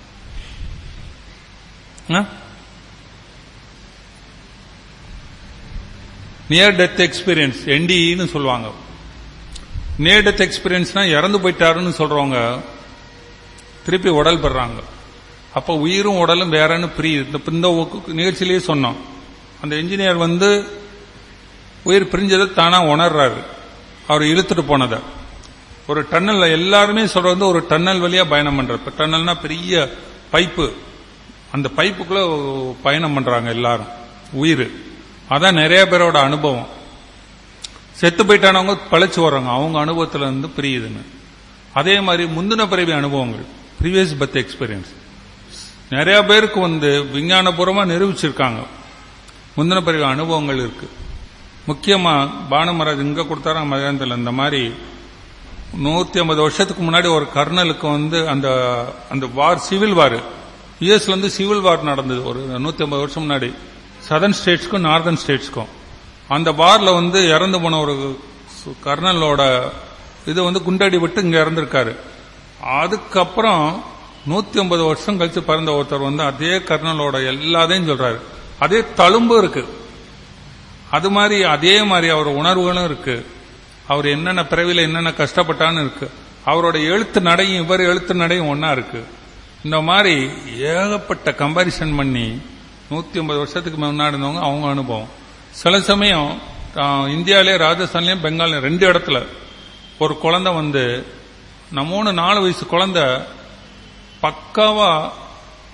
நியர் டெத் எக்ஸ்பீரியன்ஸ் என்டின்னு சொல்லுவாங்க நியர் டெத் எக்ஸ்பீரியன்ஸ்னா இறந்து போயிட்டாருன்னு சொல்றவங்க திருப்பி உடல் பெறாங்க அப்ப உயிரும் உடலும் வேறன்னு பிரியுது இந்த இந்த ஒக்கு- நிகழ்ச்சியிலேயே சொன்னோம் அந்த இன்ஜினியர் வந்து உயிர் பிரிஞ்சதை தானா உணர்றாரு அவர் இழுத்துட்டு போனதை ஒரு டன்னல்ல எல்லாருமே சொல்றது வந்து ஒரு டன்னல் வழியா பயணம் பண்றது இப்ப டன்னல்னா பெரிய பைப்பு அந்த பைப்புக்குள்ள பயணம் பண்றாங்க எல்லாரும் உயிர் அதான் நிறைய பேரோட அனுபவம் செத்து போயிட்டானவங்க பழைச்சு வர்றாங்க அவங்க அனுபவத்துல இருந்து பிரியுதுன்னு அதே மாதிரி முந்தின பிறவி அனுபவங்கள் ப்ரீவியஸ் பர்த் எக்ஸ்பீரியன்ஸ் நிறைய பேருக்கு வந்து விஞ்ஞானபூர்வமா நிரூபிச்சிருக்காங்க முந்தின பிறவி அனுபவங்கள் இருக்கு முக்கியமா பானுமராஜ் இங்க கொடுத்தாரா மதியானத்தில் இந்த மாதிரி நூத்தி ஐம்பது வருஷத்துக்கு முன்னாடி ஒரு கர்னலுக்கு வந்து அந்த அந்த வார் சிவில் வார் யுஎஸ்ல இருந்து சிவில் வார் நடந்தது ஒரு நூத்தி ஐம்பது வருஷம் முன்னாடி சதர்ன் ஸ்டேட்ஸ்க்கும் நார்தர்ன் ஸ்டேட்ஸ்க்கும் அந்த வார்ல வந்து இறந்து போன ஒரு சு- கர்னலோட இது வந்து குண்டடி விட்டு இங்க இறந்திருக்காரு அதுக்கப்புறம் நூத்தி ஐம்பது வருஷம் கழிச்சு பிறந்த ஒருத்தர் வந்து அதே கர்னலோட எல்லாத்தையும் சொல்றாரு அதே தழும்பு இருக்கு அது மாதிரி அதே மாதிரி அவர் உணர்வுகளும் இருக்கு அவர் என்னென்ன பிறவில என்னென்ன கஷ்டப்பட்டான்னு இருக்கு அவரோட எழுத்து நடையும் இவர் எழுத்து நடையும் ஒன்னா இருக்கு இந்த மாதிரி ஏகப்பட்ட கம்பாரிசன் பண்ணி நூத்தி ஐம்பது வருஷத்துக்கு முன்னாடி இருந்தவங்க அவங்க அனுபவம் சில சமயம் ஆஹ், இந்தியாவிலே ராஜஸ்தான்லயும் பெங்கால்லையும் ரெண்டு இடத்துல ஒரு குழந்தை வந்து நம்ம மூணு நாலு வயசு குழந்தை பக்காவா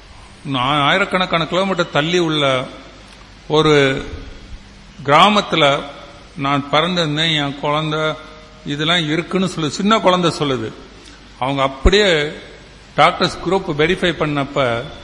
நான் ஆயிரக்கணக்கான கிலோமீட்டர் தள்ளி உள்ள ஒரு கிராமத்துல நான் பிறந்திருந்தேன் என் குழந்தை இதெல்லாம் இருக்குன்னு சொல்லு சின்ன குழந்தை சொல்லுது அவங்க அப்படியே டாக்டர்ஸ் குரூப் வெரிஃபை பண்ணப்ப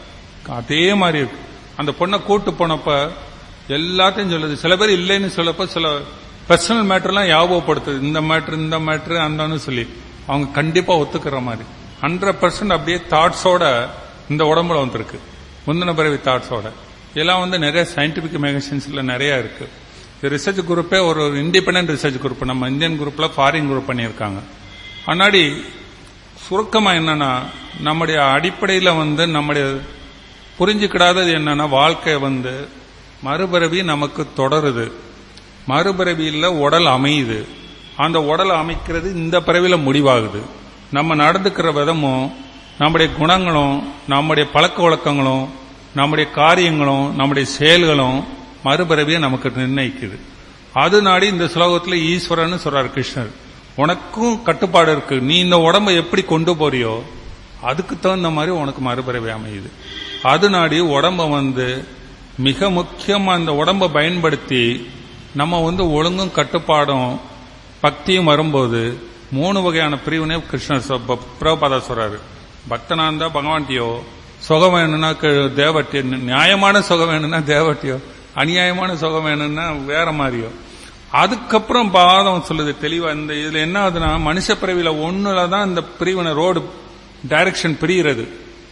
அதே மாதிரி இருக்கு அந்த பொண்ணை கூட்டு போனப்ப எல்லாத்தையும் சொல்லுது சில பேர் இல்லைன்னு சொல்லப்ப சில பர்சனல் மேட்டர்லாம் ஞாபகப்படுத்துது இந்த மேட்ரு இந்த மேட்ரு அந்தன்னு சொல்லி அவங்க கண்டிப்பா ஒத்துக்கிற மாதிரி ஹண்ட்ரட் பர்சன்ட் அப்படியே தாட்ஸோட இந்த உடம்புல வந்திருக்கு முந்தின பிறவி தாட்ஸோட இதெல்லாம் வந்து நிறைய சயின்டிபிக் மேகசின்ஸ்ல நிறைய இருக்கு ரிசர்ச் குரூப்பே ஒரு இண்டிபெண்டன்ட் ரிசர்ச் குரூப் நம்ம இந்தியன் குரூப்ல ஃபாரின் குரூப் பண்ணியிருக்காங்க முன்னாடி சுருக்கமா என்னன்னா நம்முடைய அடிப்படையில வந்து நம்முடைய புரிஞ்சுக்கிடாதது என்னன்னா வாழ்க்கை வந்து மறுபிறவி நமக்கு தொடருது மறுபிறவியில் உடல் அமையுது அந்த உடல் அமைக்கிறது இந்த பிறவில முடிவாகுது நம்ம நடந்துக்கிற விதமும் நம்முடைய குணங்களும் நம்முடைய பழக்க வழக்கங்களும் நம்முடைய காரியங்களும் நம்முடைய செயல்களும் மறுபிறவியை நமக்கு நிர்ணயிக்குது அது நாடி இந்த ஸ்லோகத்துல ஈஸ்வரன் சொல்றாரு கிருஷ்ணர் உனக்கும் கட்டுப்பாடு இருக்கு நீ இந்த உடம்பை எப்படி கொண்டு போறியோ அதுக்கு தகுந்த மாதிரி உனக்கு மறுபிறவி அமையுது அது நாடி உடம்ப வந்து மிக முக்கியமா இந்த உடம்பை பயன்படுத்தி நம்ம வந்து ஒழுங்கும் கட்டுப்பாடும் பக்தியும் வரும்போது மூணு வகையான பிரிவினை கிருஷ்ணர் சொ- ப- பிரபுபாதா சொல்றாரு பக்தனா இருந்தா பகவான்ட்டியோ சுகம் வேணும்னா க- தேவட்டியோ நியாயமான சுகம் வேணும்னா தேவட்டியோ அநியாயமான சுகம் வேணும்னா வேற மாதிரியோ அதுக்கப்புறம் பாதம் சொல்லுது தெளிவா இந்த இதுல என்ன ஆகுதுன்னா மனுஷ பிறவியில ஒண்ணுல தான் இந்த பிரிவினை ரோடு டைரக்ஷன் பிரிகிறது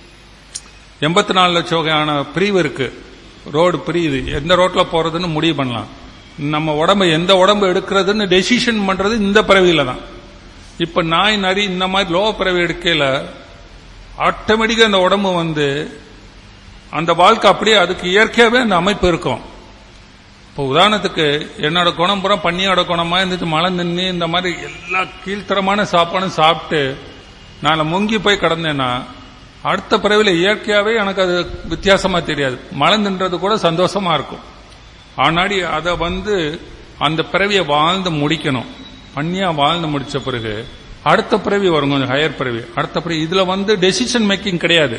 எண்பத்தி நாலு லட்சம் வகையான பிரிவு இருக்கு ரோடு பிரியுது எந்த ரோட்ல போறதுன்னு முடிவு பண்ணலாம் நம்ம உடம்பு எந்த உடம்பு எடுக்கிறதுன்னு டெசிஷன் பண்றது இந்த பிறவியில தான் இப்ப நாய் நரி இந்த மாதிரி லோ பிறவி எடுக்கையில ஆட்டோமேட்டிக்கா அந்த உடம்பு வந்து அந்த வாழ்க்கை அப்படியே அதுக்கு இயற்கையாவே அந்த அமைப்பு இருக்கும் இப்போ உதாரணத்துக்கு என்னோட குணம் புறம் பன்னியோட குணமா இருந்துச்சு மழை நின்று இந்த மாதிரி எல்லா கீழ்த்தரமான சாப்பாடும் சாப்பிட்டு நான் முங்கி போய் கிடந்தேன்னா அடுத்த பிறவில இயற்கையாவே எனக்கு அது வித்தியாசமா தெரியாது மழை நின்றது கூட சந்தோஷமா இருக்கும் ஆனாடி அதை வந்து அந்த பிறவியை வாழ்ந்து முடிக்கணும் பண்ணியா வாழ்ந்து முடிச்ச பிறகு அடுத்த பிறவி வரும் கொஞ்சம் ஹையர் பிறவி அடுத்த பிறவி இதுல வந்து டெசிஷன் மேக்கிங் கிடையாது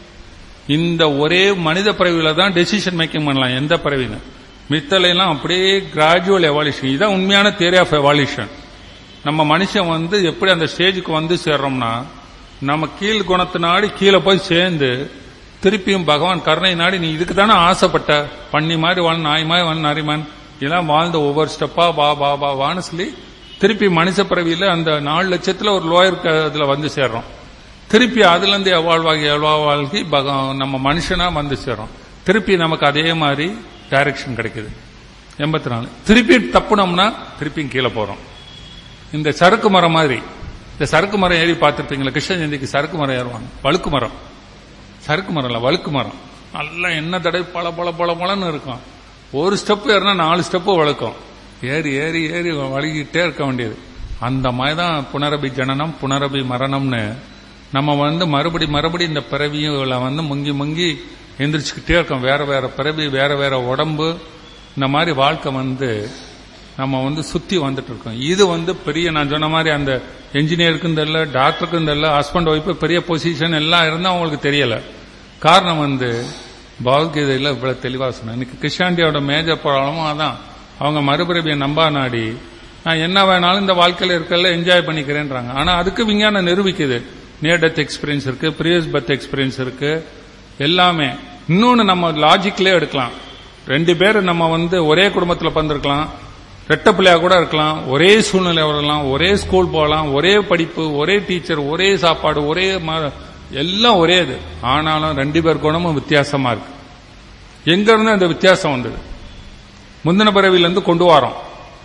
இந்த ஒரே மனித பிறவியில தான் டெசிஷன் மேக்கிங் பண்ணலாம் எந்த பிறவின்னு மித்தலையெல்லாம் அப்படியே கிராஜுவல் எவால்யூஷன் இதுதான் உண்மையான தியரி ஆஃப் எவால்யூஷன் நம்ம மனுஷன் வந்து எப்படி அந்த ஸ்டேஜுக்கு வந்து சேர்றோம்னா நம்ம கீழ் குணத்தை நாடி கீழே போய் சேர்ந்து திருப்பியும் பகவான் கருணை நாடி நீ இதுக்கு தானே ஆசைப்பட்ட பண்ணி மாதிரி வாழ் நாய் மாதிரி வாழ் நரிமான் இதெல்லாம் வாழ்ந்த ஒவ்வொரு ஸ்டெப்பா பா பா பா வான்னு சொல்லி திருப்பி மனுஷ பிறவியில அந்த நாலு லட்சத்துல ஒரு லோயர் இதுல வந்து சேர்றோம் திருப்பி அதுல இருந்து எவாழ்வாகி எவாழ்வாகி பக- நம்ம மனுஷனா வந்து சேர்றோம் திருப்பி நமக்கு அதே மாதிரி டைரக்ஷன் கிடைக்குது எண்பத்தி நாலு திருப்பி தப்புனோம்னா திருப்பியும் கீழே போறோம் இந்த சறுக்கு மரம் மாதிரி இந்த சறுக்கு மரம் ஏறி பார்த்திருப்பீங்களா கிருஷ்ண ஜெயந்திக்கு சறுக்கு மரம் ஏறுவாங்க வழுக்கு மரம் சறுக்கு மரம் இல்ல வழுக்கு மரம் நல்லா என்ன தடவை பல பல பல பலன்னு இருக்கும் ஒரு ஸ்டெப் ஏறினா நாலு ஸ்டெப்பு வழுக்கும் ஏறி ஏறி ஏறி வழுகிட்டே இருக்க வேண்டியது அந்த மாதிரி தான் புனரபி ஜனனம் புனரபி மரணம்னு நம்ம வந்து மறுபடி மறுபடி இந்த பிறவியில வந்து முங்கி முங்கி எந்திரிச்சுக்கிட்டே இருக்கோம் வேற வேற பிறவி வேற வேற உடம்பு இந்த மாதிரி வாழ்க்கை வந்து நம்ம வந்து சுத்தி வந்துட்டு இருக்கோம் இது வந்து பெரிய நான் சொன்ன மாதிரி அந்த என்ஜினியருக்கும் தெரியல டாக்டருக்கும் தெரியல ஹஸ்பண்ட் ஒய்ஃபு பெரிய பொசிஷன் எல்லாம் இருந்தா அவங்களுக்கு தெரியல காரணம் வந்து பகவத்கீதையில இவ்வளவு தெளிவா சொன்னேன் இன்னைக்கு கிருஷ்ணாண்டியோட மேஜர் ப்ராப்ளமும் அதான் அவங்க மறுபிறவியை நம்பா நாடி நான் என்ன வேணாலும் இந்த வாழ்க்கையில இருக்கல என்ஜாய் பண்ணிக்கிறேன்றாங்க ஆனா அதுக்கு விஞ்ஞானம் நிரூபிக்குது நியர் டெத் எக்ஸ்பீரியன்ஸ் இருக்கு ப்ரீவியஸ் பர்த் எக்ஸ்பீரியன்ஸ் இருக்கு எல்லாமே இன்னொன்னு நம்ம லாஜிக்லயே எடுக்கலாம் ரெண்டு பேர் நம்ம வந்து ஒரே குடும்பத்துல பிறந்திருக்கலாம் ரெட்ட பிள்ளையா கூட இருக்கலாம் ஒரே சூழ்நிலை வரலாம் ஒரே ஸ்கூல் போகலாம் ஒரே படிப்பு ஒரே டீச்சர் ஒரே சாப்பாடு ஒரே ம- எல்லாம் ஒரே இது ஆனாலும் ரெண்டு பேர் குணமும் வித்தியாசமா இருக்கு எங்க இருந்து அந்த வித்தியாசம் வந்தது முந்தின பிறவில இருந்து கொண்டு வரோம்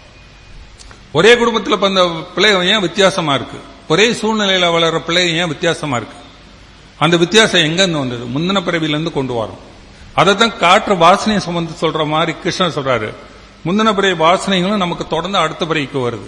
ஒரே குடும்பத்துல பிறந்த பிள்ளை ஏன் வித்தியாசமா இருக்கு ஒரே சூழ்நிலையில வளர்ற பிள்ளை ஏன் வித்தியாசமா இருக்கு அந்த வித்தியாசம் எங்க இருந்து வந்தது முந்தின பிறவில இருந்து கொண்டு வரோம் அதை தான் காற்று வாசனையை சுமந்து சொல்ற மாதிரி கிருஷ்ணன் சொல்றாரு முந்தின பிறவி வாசனைகளும் நமக்கு தொடர்ந்து அடுத்த பிறவிக்கு வருது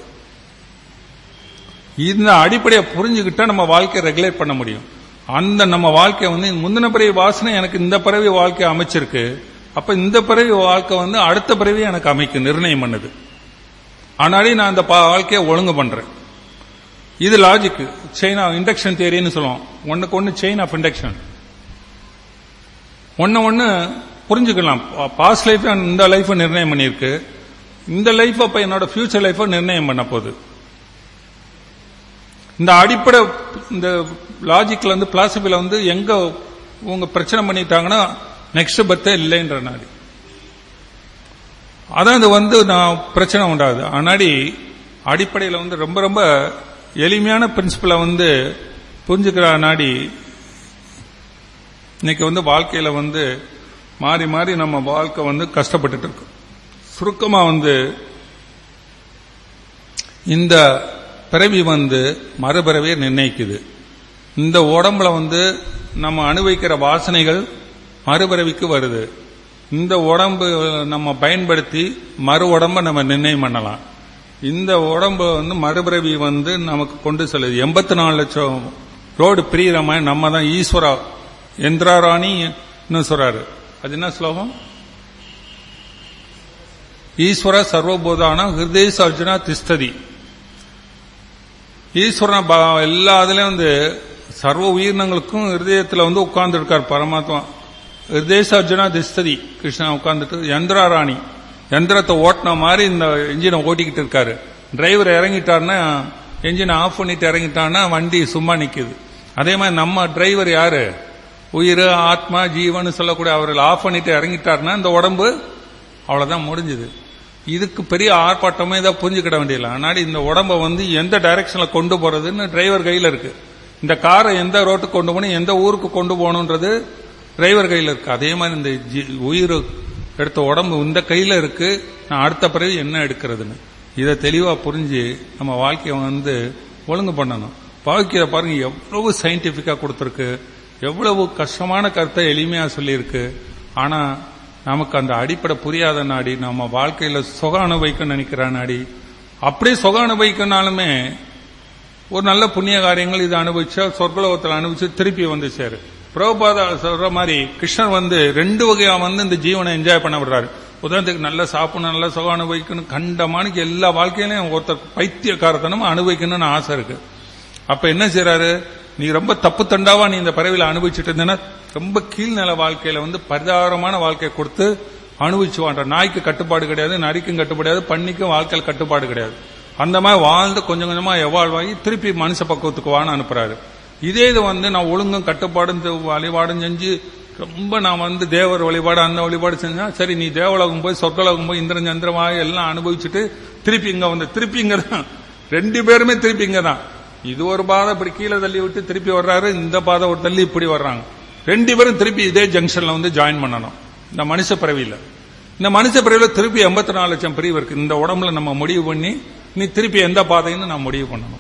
இந்த அடிப்படையை புரிஞ்சுக்கிட்டா நம்ம வாழ்க்கையை ரெகுலேட் பண்ண முடியும் அந்த நம்ம வாழ்க்கை வந்து முந்தின பிறவி வாசனை எனக்கு இந்த பிறவி வாழ்க்கை அமைச்சிருக்கு அப்ப இந்த பிறவி வாழ்க்கை வந்து அடுத்த பிறவி எனக்கு அமைக்கும் நிர்ணயம் பண்ணுது ஆனாலே நான் அந்த பா- வாழ்க்கையை ஒழுங்கு பண்றேன் இது லாஜிக் செயின் ஆஃப் இண்டக்ஷன் தியரின்னு சொல்லுவோம் ஒண்ணுக்கு ஒண்ணு செயின் ஆஃப் இண்டக்ஷன் ஒன்னு ஒன்னு புரிஞ்சுக்கலாம் பாஸ்ட் லைஃப் இந்த லைஃப் நிர்ணயம் பண்ணியிருக்கு இந்த லைஃப் அப்ப என்னோட ஃபியூச்சர் லைஃப் நிர்ணயம் பண்ண போகுது இந்த அடிப்படை இந்த லாஜிக்ல வந்து பிளாசிபில வந்து எங்க உங்க பிரச்சனை பண்ணிட்டாங்கன்னா நெக்ஸ்ட் பர்த்தே இல்லைன்ற நாடி அதான் இது வந்து நான் பிரச்சனை உண்டாது ஆனாடி அடிப்படையில் வந்து ரொம்ப ரொம்ப எளிமையான பிரின்சிபலை வந்து புரிஞ்சுக்கிற நாடி இன்னைக்கு வந்து வாழ்க்கையில வந்து மாறி மாறி நம்ம வாழ்க்கை வந்து கஷ்டப்பட்டுட்டு இருக்கு சுருக்கமா வந்து இந்த பிறவி வந்து மறுபிறவியை நிர்ணயிக்குது இந்த உடம்புல வந்து நம்ம அனுபவிக்கிற வாசனைகள் மறுபிறவிக்கு வருது இந்த உடம்பு நம்ம பயன்படுத்தி மறு உடம்ப நம்ம நிர்ணயம் பண்ணலாம் இந்த உடம்பு வந்து மறுபிறவி வந்து நமக்கு கொண்டு செல்லுது எண்பத்தி நாலு லட்சம் ரோடு பிரியிற மாதிரி நம்ம தான் ஈஸ்வரா எந்திராராணி சொல்றாரு அது என்ன ஸ்லோகம் ஈஸ்வர சர்வபூதான ஹிருதய சர்ஜனா திஸ்ததி ஈஸ்வரன் எல்லா இதுலயும் வந்து சர்வ உயிரினங்களுக்கும் ஹிருதயத்தில் வந்து உட்கார்ந்து இருக்கார் பரமாத்மா ஹிருதய சர்ஜனா திஸ்ததி கிருஷ்ணா உட்கார்ந்துட்டு யந்திராராணி யந்திரத்தை ஓட்டின மாதிரி இந்த இன்ஜினை ஓட்டிக்கிட்டு இருக்காரு டிரைவர் இறங்கிட்டாருன்னா என்ஜினை ஆஃப் பண்ணிட்டு இறங்கிட்டான்னா வண்டி சும்மா நிக்குது அதே மாதிரி நம்ம டிரைவர் யாரு உயிர் ஆத்மா ஜீவன் சொல்லக்கூடிய அவர்கள் ஆஃப் பண்ணிட்டு இறங்கிட்டாருன்னா இந்த உடம்பு அவ்வளவுதான் முடிஞ்சது இதுக்கு பெரிய ஆர்ப்பாட்டமே இதை புரிஞ்சுக்கிட வேண்டியதில்லை ஆனால் இந்த உடம்ப வந்து எந்த டைரக்ஷன்ல கொண்டு போறதுன்னு டிரைவர் கையில் இருக்கு இந்த காரை எந்த ரோட்டுக்கு கொண்டு போகணும் எந்த ஊருக்கு கொண்டு போகணுன்றது டிரைவர் கையில் இருக்கு அதே மாதிரி இந்த உயிர் எடுத்த உடம்பு இந்த கையில இருக்கு நான் அடுத்த பிறகு என்ன எடுக்கிறதுன்னு இதை தெளிவா புரிஞ்சு நம்ம வாழ்க்கையை வந்து ஒழுங்கு பண்ணணும் வாழ்க்கையை பாருங்க எவ்வளவு சயின்டிபிக்கா கொடுத்துருக்கு எவ்வளவு கஷ்டமான கருத்தை எளிமையா சொல்லியிருக்கு ஆனா நமக்கு அந்த அடிப்படை புரியாத நாடி நம்ம வாழ்க்கையில சுக அனுபவிக்க நினைக்கிற நாடி அப்படியே சுக அனுபவிக்கனாலுமே ஒரு நல்ல புண்ணிய காரியங்கள் இதை அனுபவிச்சா சொர்க்கலோகத்தில் அனுபவிச்சு திருப்பி வந்து சேரு பிரபுபாதா சொல்ற மாதிரி கிருஷ்ணர் வந்து ரெண்டு வகையா வந்து இந்த ஜீவனை என்ஜாய் பண்ண விடுறாரு உதாரணத்துக்கு நல்லா சாப்பிடணும் நல்லா சுகம் அனுபவிக்கணும் கண்டமானுக்கு எல்லா வாழ்க்கையிலையும் ஒருத்தர் பைத்தியக்காரத்தனமா அனுபவிக்கணும்னு ஆசை இருக்கு அப்ப என்ன செய்யறாரு நீ ரொம்ப தப்பு தண்டாவா நீ இந்த பறவையில அனுபவிச்சுட்டு இருந்தேன்னா ரொம்ப கீழ்நில வாழ்க்கையில வந்து பரிதாரமான வாழ்க்கையை கொடுத்து அனுபவிச்சு வாழ்ற நாய்க்கு கட்டுப்பாடு கிடையாது நரிக்கும் கட்டுப்பாடு பன்னிக்கும் வாழ்க்கையில் கட்டுப்பாடு கிடையாது அந்த மாதிரி வாழ்ந்து கொஞ்சம் கொஞ்சமா எவால்வ் ஆகி திருப்பி மனுஷ பக்குவத்துக்கு வான்னு அனுப்புறாரு இதே இது வந்து நான் ஒழுங்கும் கட்டுப்பாடும் வழிபாடும் செஞ்சு ரொம்ப நான் வந்து தேவர் வழிபாடு அந்த வழிபாடு செஞ்சா சரி நீ தேவலோகம் போய் சொர்க்கலோகம் போய் இந்திரன் சந்திரமாக எல்லாம் அனுபவிச்சுட்டு திருப்பி இங்க வந்து திருப்பி இங்க தான் ரெண்டு பேருமே திருப்பி இங்க தான் இது ஒரு பாதை இப்படி கீழே தள்ளி விட்டு திருப்பி வர்றாரு இந்த பாதை ஒரு தள்ளி இப்படி வர்றாங்க ரெண்டு பேரும் திருப்பி இதே ஜங்ஷன்ல வந்து ஜாயின் பண்ணணும் இந்த மனுஷ பிறவியில இந்த மனுஷ பிறவியில திருப்பி எண்பத்தி நாலு லட்சம் பிரிவு இருக்கு இந்த உடம்புல நம்ம முடிவு பண்ணி நீ திருப்பி எந்த பாதைன்னு நான் முடிவு பண்ணணும்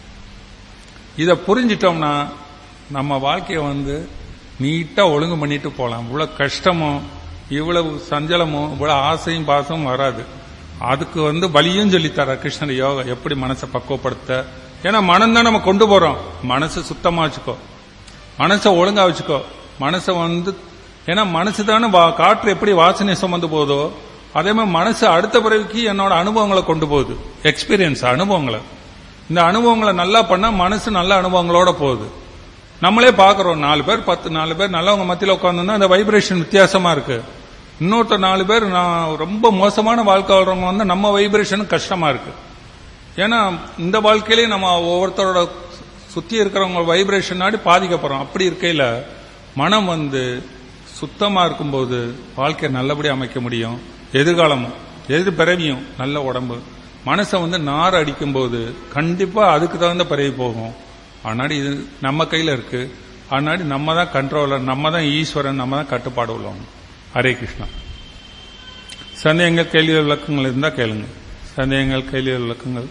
இதை புரிஞ்சிட்டோம்னா நம்ம வாழ்க்கையை வந்து நீட்டா ஒழுங்கு பண்ணிட்டு போலாம் இவ்வளவு கஷ்டமும் இவ்வளவு சஞ்சலமும் இவ்வளவு ஆசையும் பாசமும் வராது அதுக்கு வந்து வழியும் சொல்லித்தர கிருஷ்ணர் யோகா எப்படி மனசை பக்குவப்படுத்த ஏன்னா மனம் தான் நம்ம கொண்டு போறோம் மனசை சுத்தமா வச்சுக்கோ மனசை ஒழுங்கா வச்சுக்கோ மனசை வந்து ஏன்னா மனசு தானே காற்று எப்படி வாசனை சுமந்து போதோ அதே மாதிரி மனசு அடுத்த பிறவிக்கு என்னோட அனுபவங்களை கொண்டு போகுது எக்ஸ்பீரியன்ஸ் அனுபவங்களை இந்த அனுபவங்களை நல்லா பண்ணா மனசு நல்ல அனுபவங்களோட போகுது நம்மளே பாக்குறோம் நாலு பேர் பத்து நாலு பேர் நல்லவங்க மத்தியில் உட்காந்துருந்தா அந்த வைப்ரேஷன் வித்தியாசமா இருக்கு இன்னொருத்தர் நாலு பேர் நான் ரொம்ப மோசமான வாழ்க்கை வாழ்றவங்க வந்து நம்ம வைப்ரேஷன் கஷ்டமா இருக்கு ஏன்னா இந்த வாழ்க்கையிலேயே நம்ம ஒவ்வொருத்தரோட சுத்தி இருக்கிறவங்க வைப்ரேஷன் நாடி பாதிக்கப்படுறோம் அப்படி இருக்கையில மனம் வந்து சுத்தமா இருக்கும்போது வாழ்க்கையை நல்லபடியாக அமைக்க முடியும் எதிர்காலமும் எதிர் பிறவியும் நல்ல உடம்பு மனசை வந்து நார் அடிக்கும் போது கண்டிப்பா அதுக்கு தகுந்த பிறவி போகும் ஆனாடி இது நம்ம கையில இருக்கு ஆனாடி நம்ம தான் கண்ட்ரோலர் நம்ம தான் ஈஸ்வரன் நம்ம தான் கட்டுப்பாடு உள்ளவங்க ஹரே கிருஷ்ணா சந்தேகங்கள் கேள்வி விளக்கங்கள் இருந்தா கேளுங்க சந்தேகங்கள் கேள்வி விளக்கங்கள்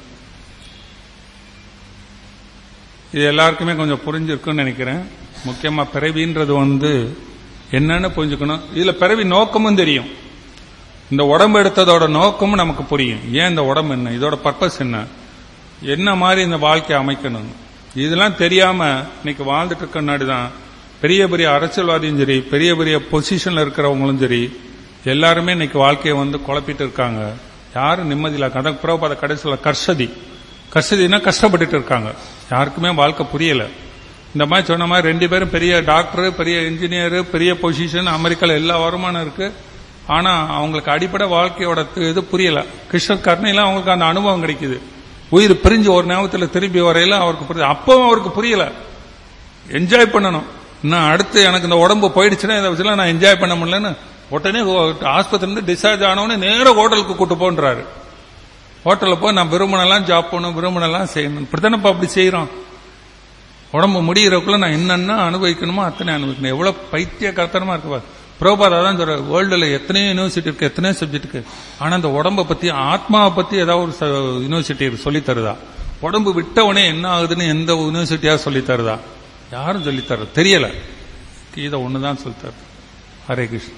இது எல்லாருக்குமே கொஞ்சம் புரிஞ்சிருக்குன்னு நினைக்கிறேன் முக்கியமா பிறவின்றது வந்து என்னன்னு புரிஞ்சுக்கணும் இதுல பிறவி நோக்கமும் தெரியும் இந்த உடம்பு எடுத்ததோட நோக்கமும் நமக்கு புரியும் ஏன் இந்த உடம்பு என்ன இதோட பர்பஸ் என்ன என்ன மாதிரி இந்த வாழ்க்கையை அமைக்கணும் இதெல்லாம் தெரியாம இன்னைக்கு வாழ்ந்துட்டு இருக்க தான் பெரிய பெரிய அரசியல்வாதியும் சரி பெரிய பெரிய பொசிஷன்ல இருக்கிறவங்களும் சரி எல்லாருமே இன்னைக்கு வாழ்க்கையை வந்து குழப்பிட்டு இருக்காங்க யாரும் நிம்மதியில கதை பிரபாத கடைசியில் கர்ஷதி கர்ஷதினா கஷ்டப்பட்டுட்டு இருக்காங்க யாருக்குமே வாழ்க்கை புரியல இந்த மாதிரி சொன்ன மாதிரி ரெண்டு பேரும் பெரிய டாக்டர் பெரிய இன்ஜினியர் பெரிய பொசிஷன் அமெரிக்கால எல்லா வருமானம் இருக்கு ஆனா அவங்களுக்கு அடிப்படை வாழ்க்கையோட து- இது புரியல கிருஷ்ண கருணையில அவங்களுக்கு அந்த அனுபவம் கிடைக்குது உயிர் பிரிஞ்சு ஒரு நேரத்துல திரும்பி வரையில அவருக்கு புரியுது அப்பவும் அவருக்கு புரியல என்ஜாய் பண்ணணும் இன்னும் அடுத்து எனக்கு இந்த உடம்பு போயிடுச்சுன்னா இதை வச்சுலாம் நான் என்ஜாய் பண்ண முடியலன்னு உடனே ஆஸ்பத்திரி இருந்து டிஸ்சார்ஜ் ஆனவொடனே நேரா ஹோட்டலுக்கு கூட்டு போன்றாரு ஹோட்டல்ல போய் நான் விரும்பினெல்லாம் ஜாப் பண்ணணும் விரும்பினெல்லாம் செய்யணும் இப்படித்தானே அப்படி செய்யறோம் உடம்பு முடிகிறக்குள்ள நான் என்னென்ன அனுபவிக்கணுமோ அத்தனை அனுபவிக்கணும் எவ்வளவு பைத்திய கர்த்தனமா இருக்கு பாரு. பிரபுபாதா தான் சொல்ற வேர்ல்டுல எத்தனையோ யூனிவர்சிட்டி இருக்கு எத்தனையோ சப்ஜெக்ட் இருக்கு ஆனா அந்த உடம்ப பத்தி ஆத்மாவை பத்தி ஏதாவது ஒரு யூனிவர்சிட்டி சொல்லி தருதா உடம்பு விட்டவனே என்ன ஆகுதுன்னு எந்த யூனிவர்சிட்டியா சொல்லி தருதா யாரும் சொல்லி தர தெரியல கீதை ஒண்ணுதான் சொல்லி தருது ஹரே கிருஷ்ணன்